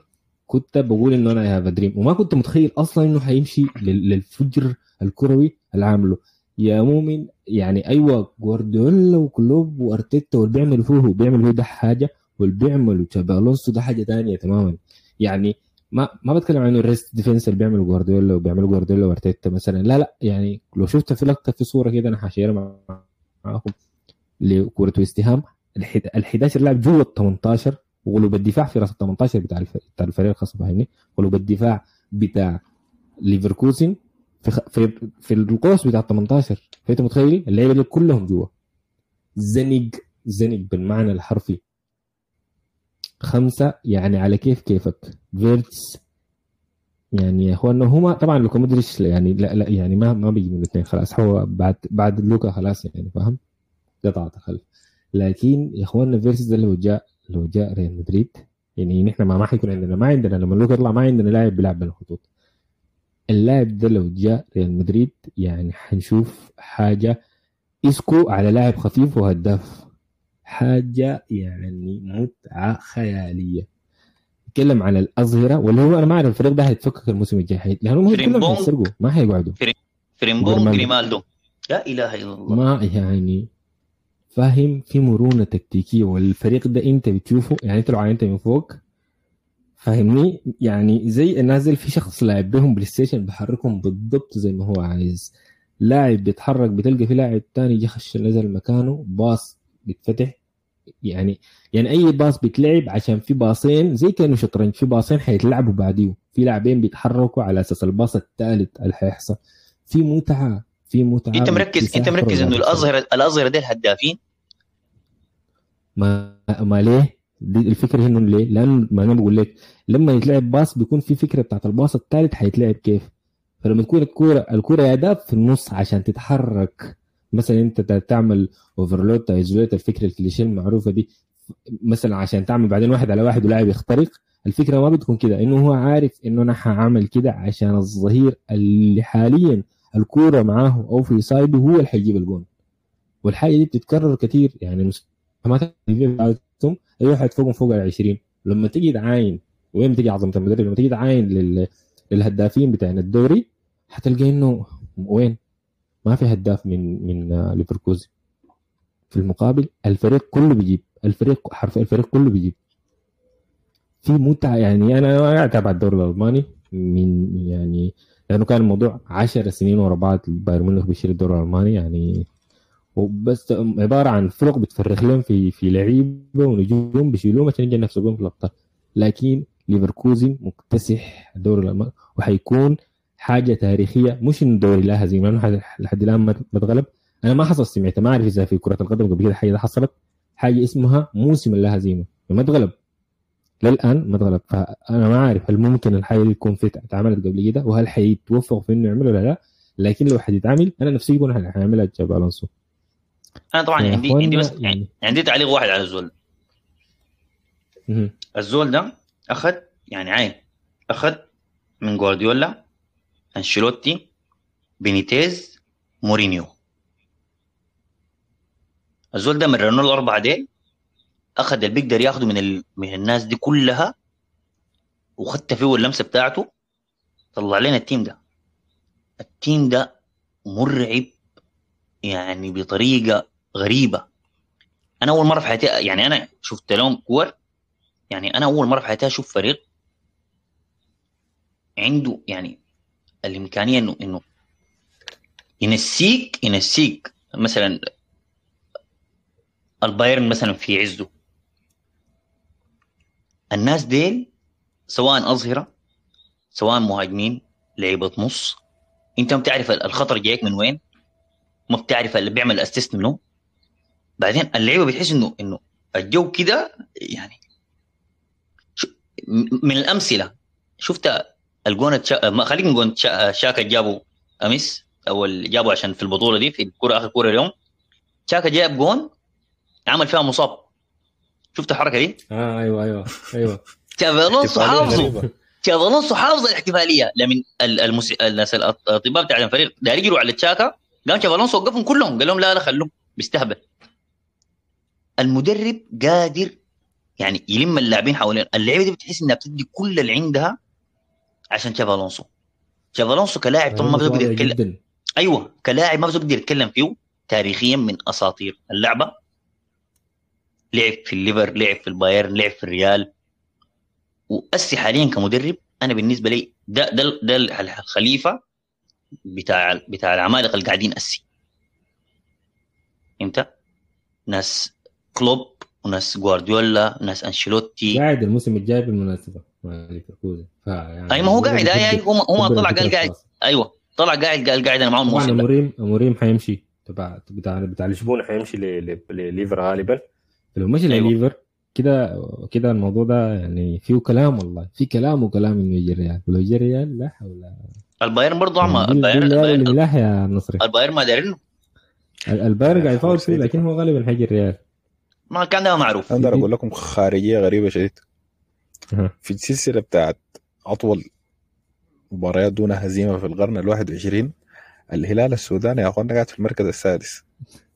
كنت بقول انه انا هاف دريم وما كنت متخيل اصلا انه حيمشي لل- للفجر الكروي اللي عامله يا مؤمن يعني ايوه جوارديولا وكلوب وارتيتا واللي بيعملوا فيه بيعملوا ده حاجه واللي بيعملوا تشابي الونسو ده حاجه ثانيه تماما يعني ما ما بتكلم عن الريست ديفنس اللي بيعملوا جوارديولا وبيعملوا جوارديولا وارتيتا مثلا لا لا يعني لو شفت في لقطه في صوره كده انا حشيرها مع- معاكم لكره ويستهام ال 11 لاعب جوا ال 18 وقلوب الدفاع في راس ال 18 بتاع الفريق بتاع الفريق الخاص فاهمني قلوب الدفاع بتاع ليفركوزن في خ... في في القوس بتاع ال 18 فانت متخيل اللعيبه اللي كلهم جوا زنق زنق بالمعنى الحرفي خمسه يعني على كيف كيفك فيرتس يعني يا اخوانا هما طبعا لوكا مودريتش يعني لا لا يعني ما ما بيجي من الاثنين خلاص هو بعد بعد لوكا خلاص يعني فاهم قطعت الخلف لكن يا اخوانا فيرتس ده لو جاء لو جاء ريال مدريد يعني نحن ما ما حيكون عندنا ما عندنا لما لوكا يطلع ما عندنا لاعب بيلعب بين الخطوط اللاعب ده لو جاء ريال مدريد يعني حنشوف حاجه اسكو على لاعب خفيف وهداف حاجه يعني متعه خياليه نتكلم على الاظهره واللي هو انا ما اعرف الفريق ده هيتفكك الموسم الجاي حي- لانهم هم كلهم فريمبونج. هيسرقوا ما هيقعدوا فريمبونج جريمالدو. جريمالدو لا اله الا الله ما يعني فاهم في مرونه تكتيكيه والفريق ده انت بتشوفه يعني انت لو عينت من فوق فاهمني يعني زي نازل في شخص لاعب بهم بلاي ستيشن بحركهم بالضبط زي ما هو عايز لاعب بيتحرك بتلقى في لاعب تاني جه خش نزل مكانه باص بيتفتح يعني يعني اي باص بيتلعب عشان في باصين زي كانه شطرنج في باصين حيتلعبوا بعديه في لاعبين بيتحركوا على اساس الباص الثالث اللي حيحصل في متعه في متعه انت مركز انت بيسافروا مركز انه بعد الازهر الازهر ديل هدافين ما ما ليه؟ دي الفكره هنا ليه؟ لانه ما انا بقول لك لما يتلعب باص بيكون في فكره بتاعت الباص الثالث حيتلعب كيف؟ فلما تكون الكوره الكوره يا داب في النص عشان تتحرك مثلا انت تعمل اوفرلود تايزوليت الفكره الكليشيه المعروفه دي مثلا عشان تعمل بعدين واحد على واحد ولاعب يخترق الفكره ما بتكون كده انه هو عارف انه انا حاعمل كده عشان الظهير اللي حاليا الكوره معاه او في سايده هو اللي حيجيب الجون والحاجه دي بتتكرر كثير يعني المساهمات التهديفيه بتاعتهم اي واحد فوقهم فوق ال 20 لما تيجي تعاين وين بتيجي عظمه المدرب لما تيجي تعاين لل... للهدافين بتاعين الدوري حتلقى انه وين ما في هداف من من آه، ليفركوزن في المقابل الفريق كله بيجيب الفريق حرف الفريق كله بيجيب في متعه يعني انا أنا اتابع الدوري الالماني من يعني لانه كان الموضوع 10 سنين ورا بعض بايرن ميونخ بيشيل الدوري الالماني يعني وبس عباره عن فرق بتفرخ لهم في في لعيبه ونجوم بيشيلوهم عشان يجي نفسه بهم في الابطال لكن ليفركوزن مكتسح الدوري الالماني وحيكون حاجه تاريخيه مش انه الدوري لا هزيمه لانه لحد- لحد الان ما ما اتغلب انا ما حصل سمعت ما اعرف اذا في كره القدم قبل كده حاجه حصلت حاجه اسمها موسم اللا هزيمه ما اتغلب للان ما اتغلب فانا ما عارف هل ممكن الحاجه دي تكون في اتعملت قبل كده وهل حيتوفقوا في انه يعملوا ولا لا لكن لو حتتعمل انا نفسي يكون حيعملها جاب الونسو انا طبعا يا عندي إخوانا عندي بس يعني- عندي تعليق واحد على الزول مهم. الزول ده اخذ يعني عين اخذ من جوارديولا انشيلوتي بينيتيز مورينيو الزول ده من رينو الاربعه ديل اخذ اللي بيقدر ياخده من ال... من الناس دي كلها وخدت فيه اللمسه بتاعته طلع لنا التيم ده التيم ده مرعب يعني بطريقه غريبه انا اول مره في حياتي يعني انا شفت لهم كور يعني انا اول مره في حياتي اشوف فريق عنده يعني الامكانيه انه انه ينسيك ينسيك مثلا البايرن مثلا في عزه الناس ديل سواء اظهره سواء مهاجمين لعيبه نص انت ما بتعرف الخطر جايك من وين ما بتعرف اللي بيعمل اسيست منه بعدين اللعيبه بتحس انه انه الجو كده يعني شو م- من الامثله شفت الجون التشا... ما خليك من جون تشا... شاكا جابوا امس او اللي جابوا عشان في البطوله دي في الكره اخر كوره اليوم شاكا جاب جون عمل فيها مصاب شفت الحركه دي؟ اه ايوه ايوه ايوه تشافي الونسو احتفالية حافظه غريبة. تشافي الونسو حافظ الاحتفاليه لمن ال- المس... الناس الاطباء بتاع الفريق داير يجروا على تشاكا قام تشافي الونسو وقفهم كلهم قال لهم لا لا خلوهم بيستهبل المدرب قادر يعني يلم اللاعبين حوالين اللعيبه دي بتحس انها بتدي كل اللي عندها عشان تشافي الونسو تشافي الونسو كلاعب طبعا ما بيقدر واضح يتكلم جدا ايوه كلاعب ما بيقدر يتكلم فيه تاريخيا من اساطير اللعبه لعب في الليفر لعب في البايرن لعب في الريال واسي حاليا كمدرب انا بالنسبه لي ده ده ده الخليفه بتاع بتاع العمالقه اللي قاعدين اسي انت ناس كلوب وناس جوارديولا وناس انشيلوتي قاعد الموسم الجاي بالمناسبه مع ليفركوزن فيعني اي ما هو قاعد اي اي هم هم ربنا طلع يديك قال قاعد الخلاص. ايوه طلع قاعد قال قاعد انا معاهم طبعا الموسم ده اموريم اموريم حيمشي تبع بتاع بتاع لشبونه حيمشي ل- ل- لليفر غالبا لو مشي أيوة. لليفر كده كده الموضوع ده يعني فيه كلام والله في كلام وكلام انه يجي الريال ولو جه الريال لا حول البايرن برضه عم دي- دي البايرن الريال اللي البايرن, ملاح يا نصري البايرن ما دارينه ال- البايرن قاعد يفاوض فيه سيتي. لكن هو غالبا حيجي الريال ما كان ده معروف اقدر اقول لكم خارجيه غريبه شديد أها. في السلسله بتاعت اطول مباريات دون هزيمه في القرن ال 21 الهلال السوداني يا اخوانا قاعد في المركز السادس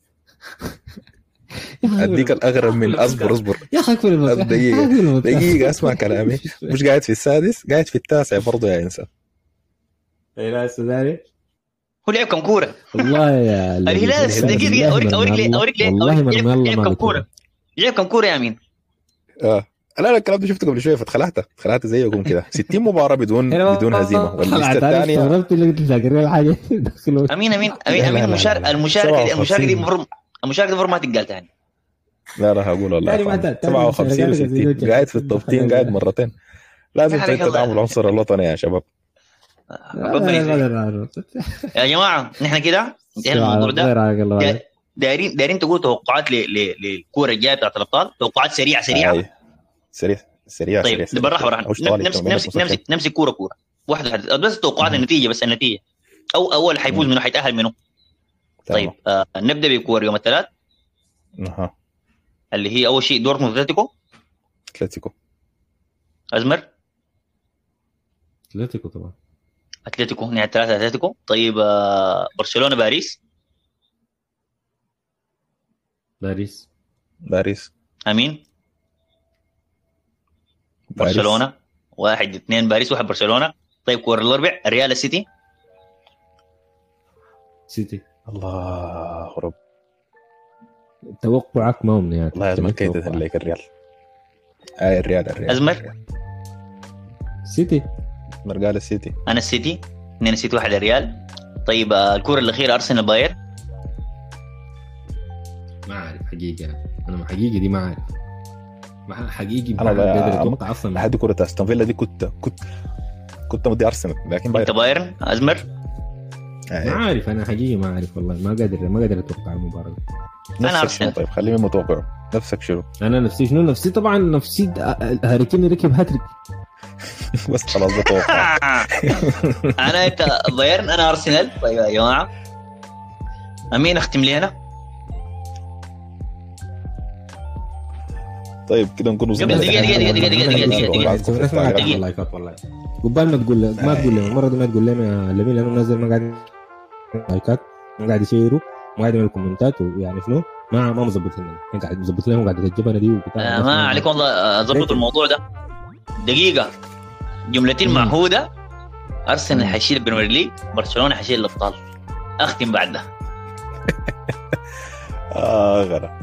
اديك الاغرب من اصبر اصبر يا اخي اكفل المساحة. دقيقة. أكفل المساحة. دقيقه اسمع كلامي مش قاعد في السادس قاعد في التاسع برضه يا انسان الهلال السوداني هو لعب كم كوره والله يا الهلال دقيقه دقيقه اوريك اوريك ليه اوريك ليه والله أوريك ما لعب الله لعب ما كم بتكلم. كوره لعب كم كوره يا امين اه لا لا الكلام ده شفته قبل شويه فاتخلعت اتخلعت زيكم كده 60 مباراه بدون أنا بدون هزيمه والليسته طلعت أنا الثانيه استغربت اللي قلت ذاكر الحاجه دخلوا امين امين لا، امين لا، امين لا، المشاركه لا. المشاركه دي 57. المشاركه دي المفروض المشاركه دي المفروض ما تتقال تاني لا لا هقول والله تاني يا ما أخوان. ت- تاني 57 مشاركات زي و60 دول قاعد في التوب 10 قاعد مرتين لازم يا حبيبي الله. تدعموا العنصر الوطني يا شباب ربنا يسعدك. يا جماعه نحن كده انتهينا من الموضوع ده غير الله دا- دايرين دايرين تقول توقعات ل- ل- للكوره الجايه بتاعت الابطال توقعات سريعه سريعه آي. سريع سريع طيب سريع سريع. بالراحه بالراحه أوش طوالي نمسك كمان، نمسك مسكين. نمسك نمسك كوره كوره واحده واحدة. بس توقعات مم. النتيجه بس النتيجه او اول حيفوز مم. منه حيتاهل منه تمام. طيب آه نبدا بكور يوم الثلاث اها اللي هي اول شيء دورتموند اتلتيكو اتلتيكو ازمر اتلتيكو طبعا اتلتيكو نهايه ثلاثه اتلتيكو طيب آه برشلونه باريس باريس باريس امين باريس. برشلونه واحد اثنين باريس واحد برشلونه طيب كور الاربع ريال السيتي سيتي الله رب توقعك ما هو من يعني والله لازم كيد لك الريال اي الريال الريال أزمر؟ سيتي مرقال السيتي انا السيتي اثنين السيتي واحد الريال طيب آه الكوره الاخيره ارسنال باير ما اعرف حقيقه انا حقيقه دي ما اعرف ما حقيقي أنا ما لا- قادر اتوقع اصلا لحد كرة استون فيلا دي كنت كنت كنت مدي ارسنال لكن انت بايرن بايرن ازمر ما آي. عارف انا حقيقي ما اعرف والله ما قادر ما قادر اتوقع المباراه دي. أنا نفسك أرسنال. شنو طيب خليني متوقع نفسك شنو انا نفسي شنو نفسي طبعا نفسي هاري كين ركب هاتريك بس خلاص ده توقع انا انت بايرن انا ارسنال طيب يا جماعه امين اختم لي انا طيب كده نكون وصلنا قبل دقيقة- دقيقة- دقيقة- دقيقة- دقيقة- دقيقة- دقيقة. بعد كفر الطاقة. دقيقة. لايكات والله قبال ما تقول ما تقول لنا المره دي ما تقول لنا يا لمين لانه نازل ما قاعد لايكات ما قاعد يشيروا ما قاعد يعمل كومنتات ويعني شنو ما ما مظبط لنا يعني قاعد مظبط لهم قاعد الجبنه دي وبتاع آه ما عليكم والله آه، ظبطوا الموضوع ده دقيقه جملتي مم. المعهوده ارسنال مم. حيشيل البريمير ليج برشلونه حيشيل الابطال اختم بعد ده اه غلا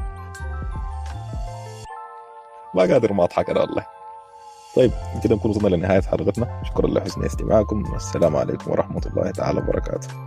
ما قادر ما اضحك انا والله طيب كده نكون وصلنا لنهايه حلقتنا شكرا لحسن استماعكم والسلام عليكم ورحمه الله تعالى وبركاته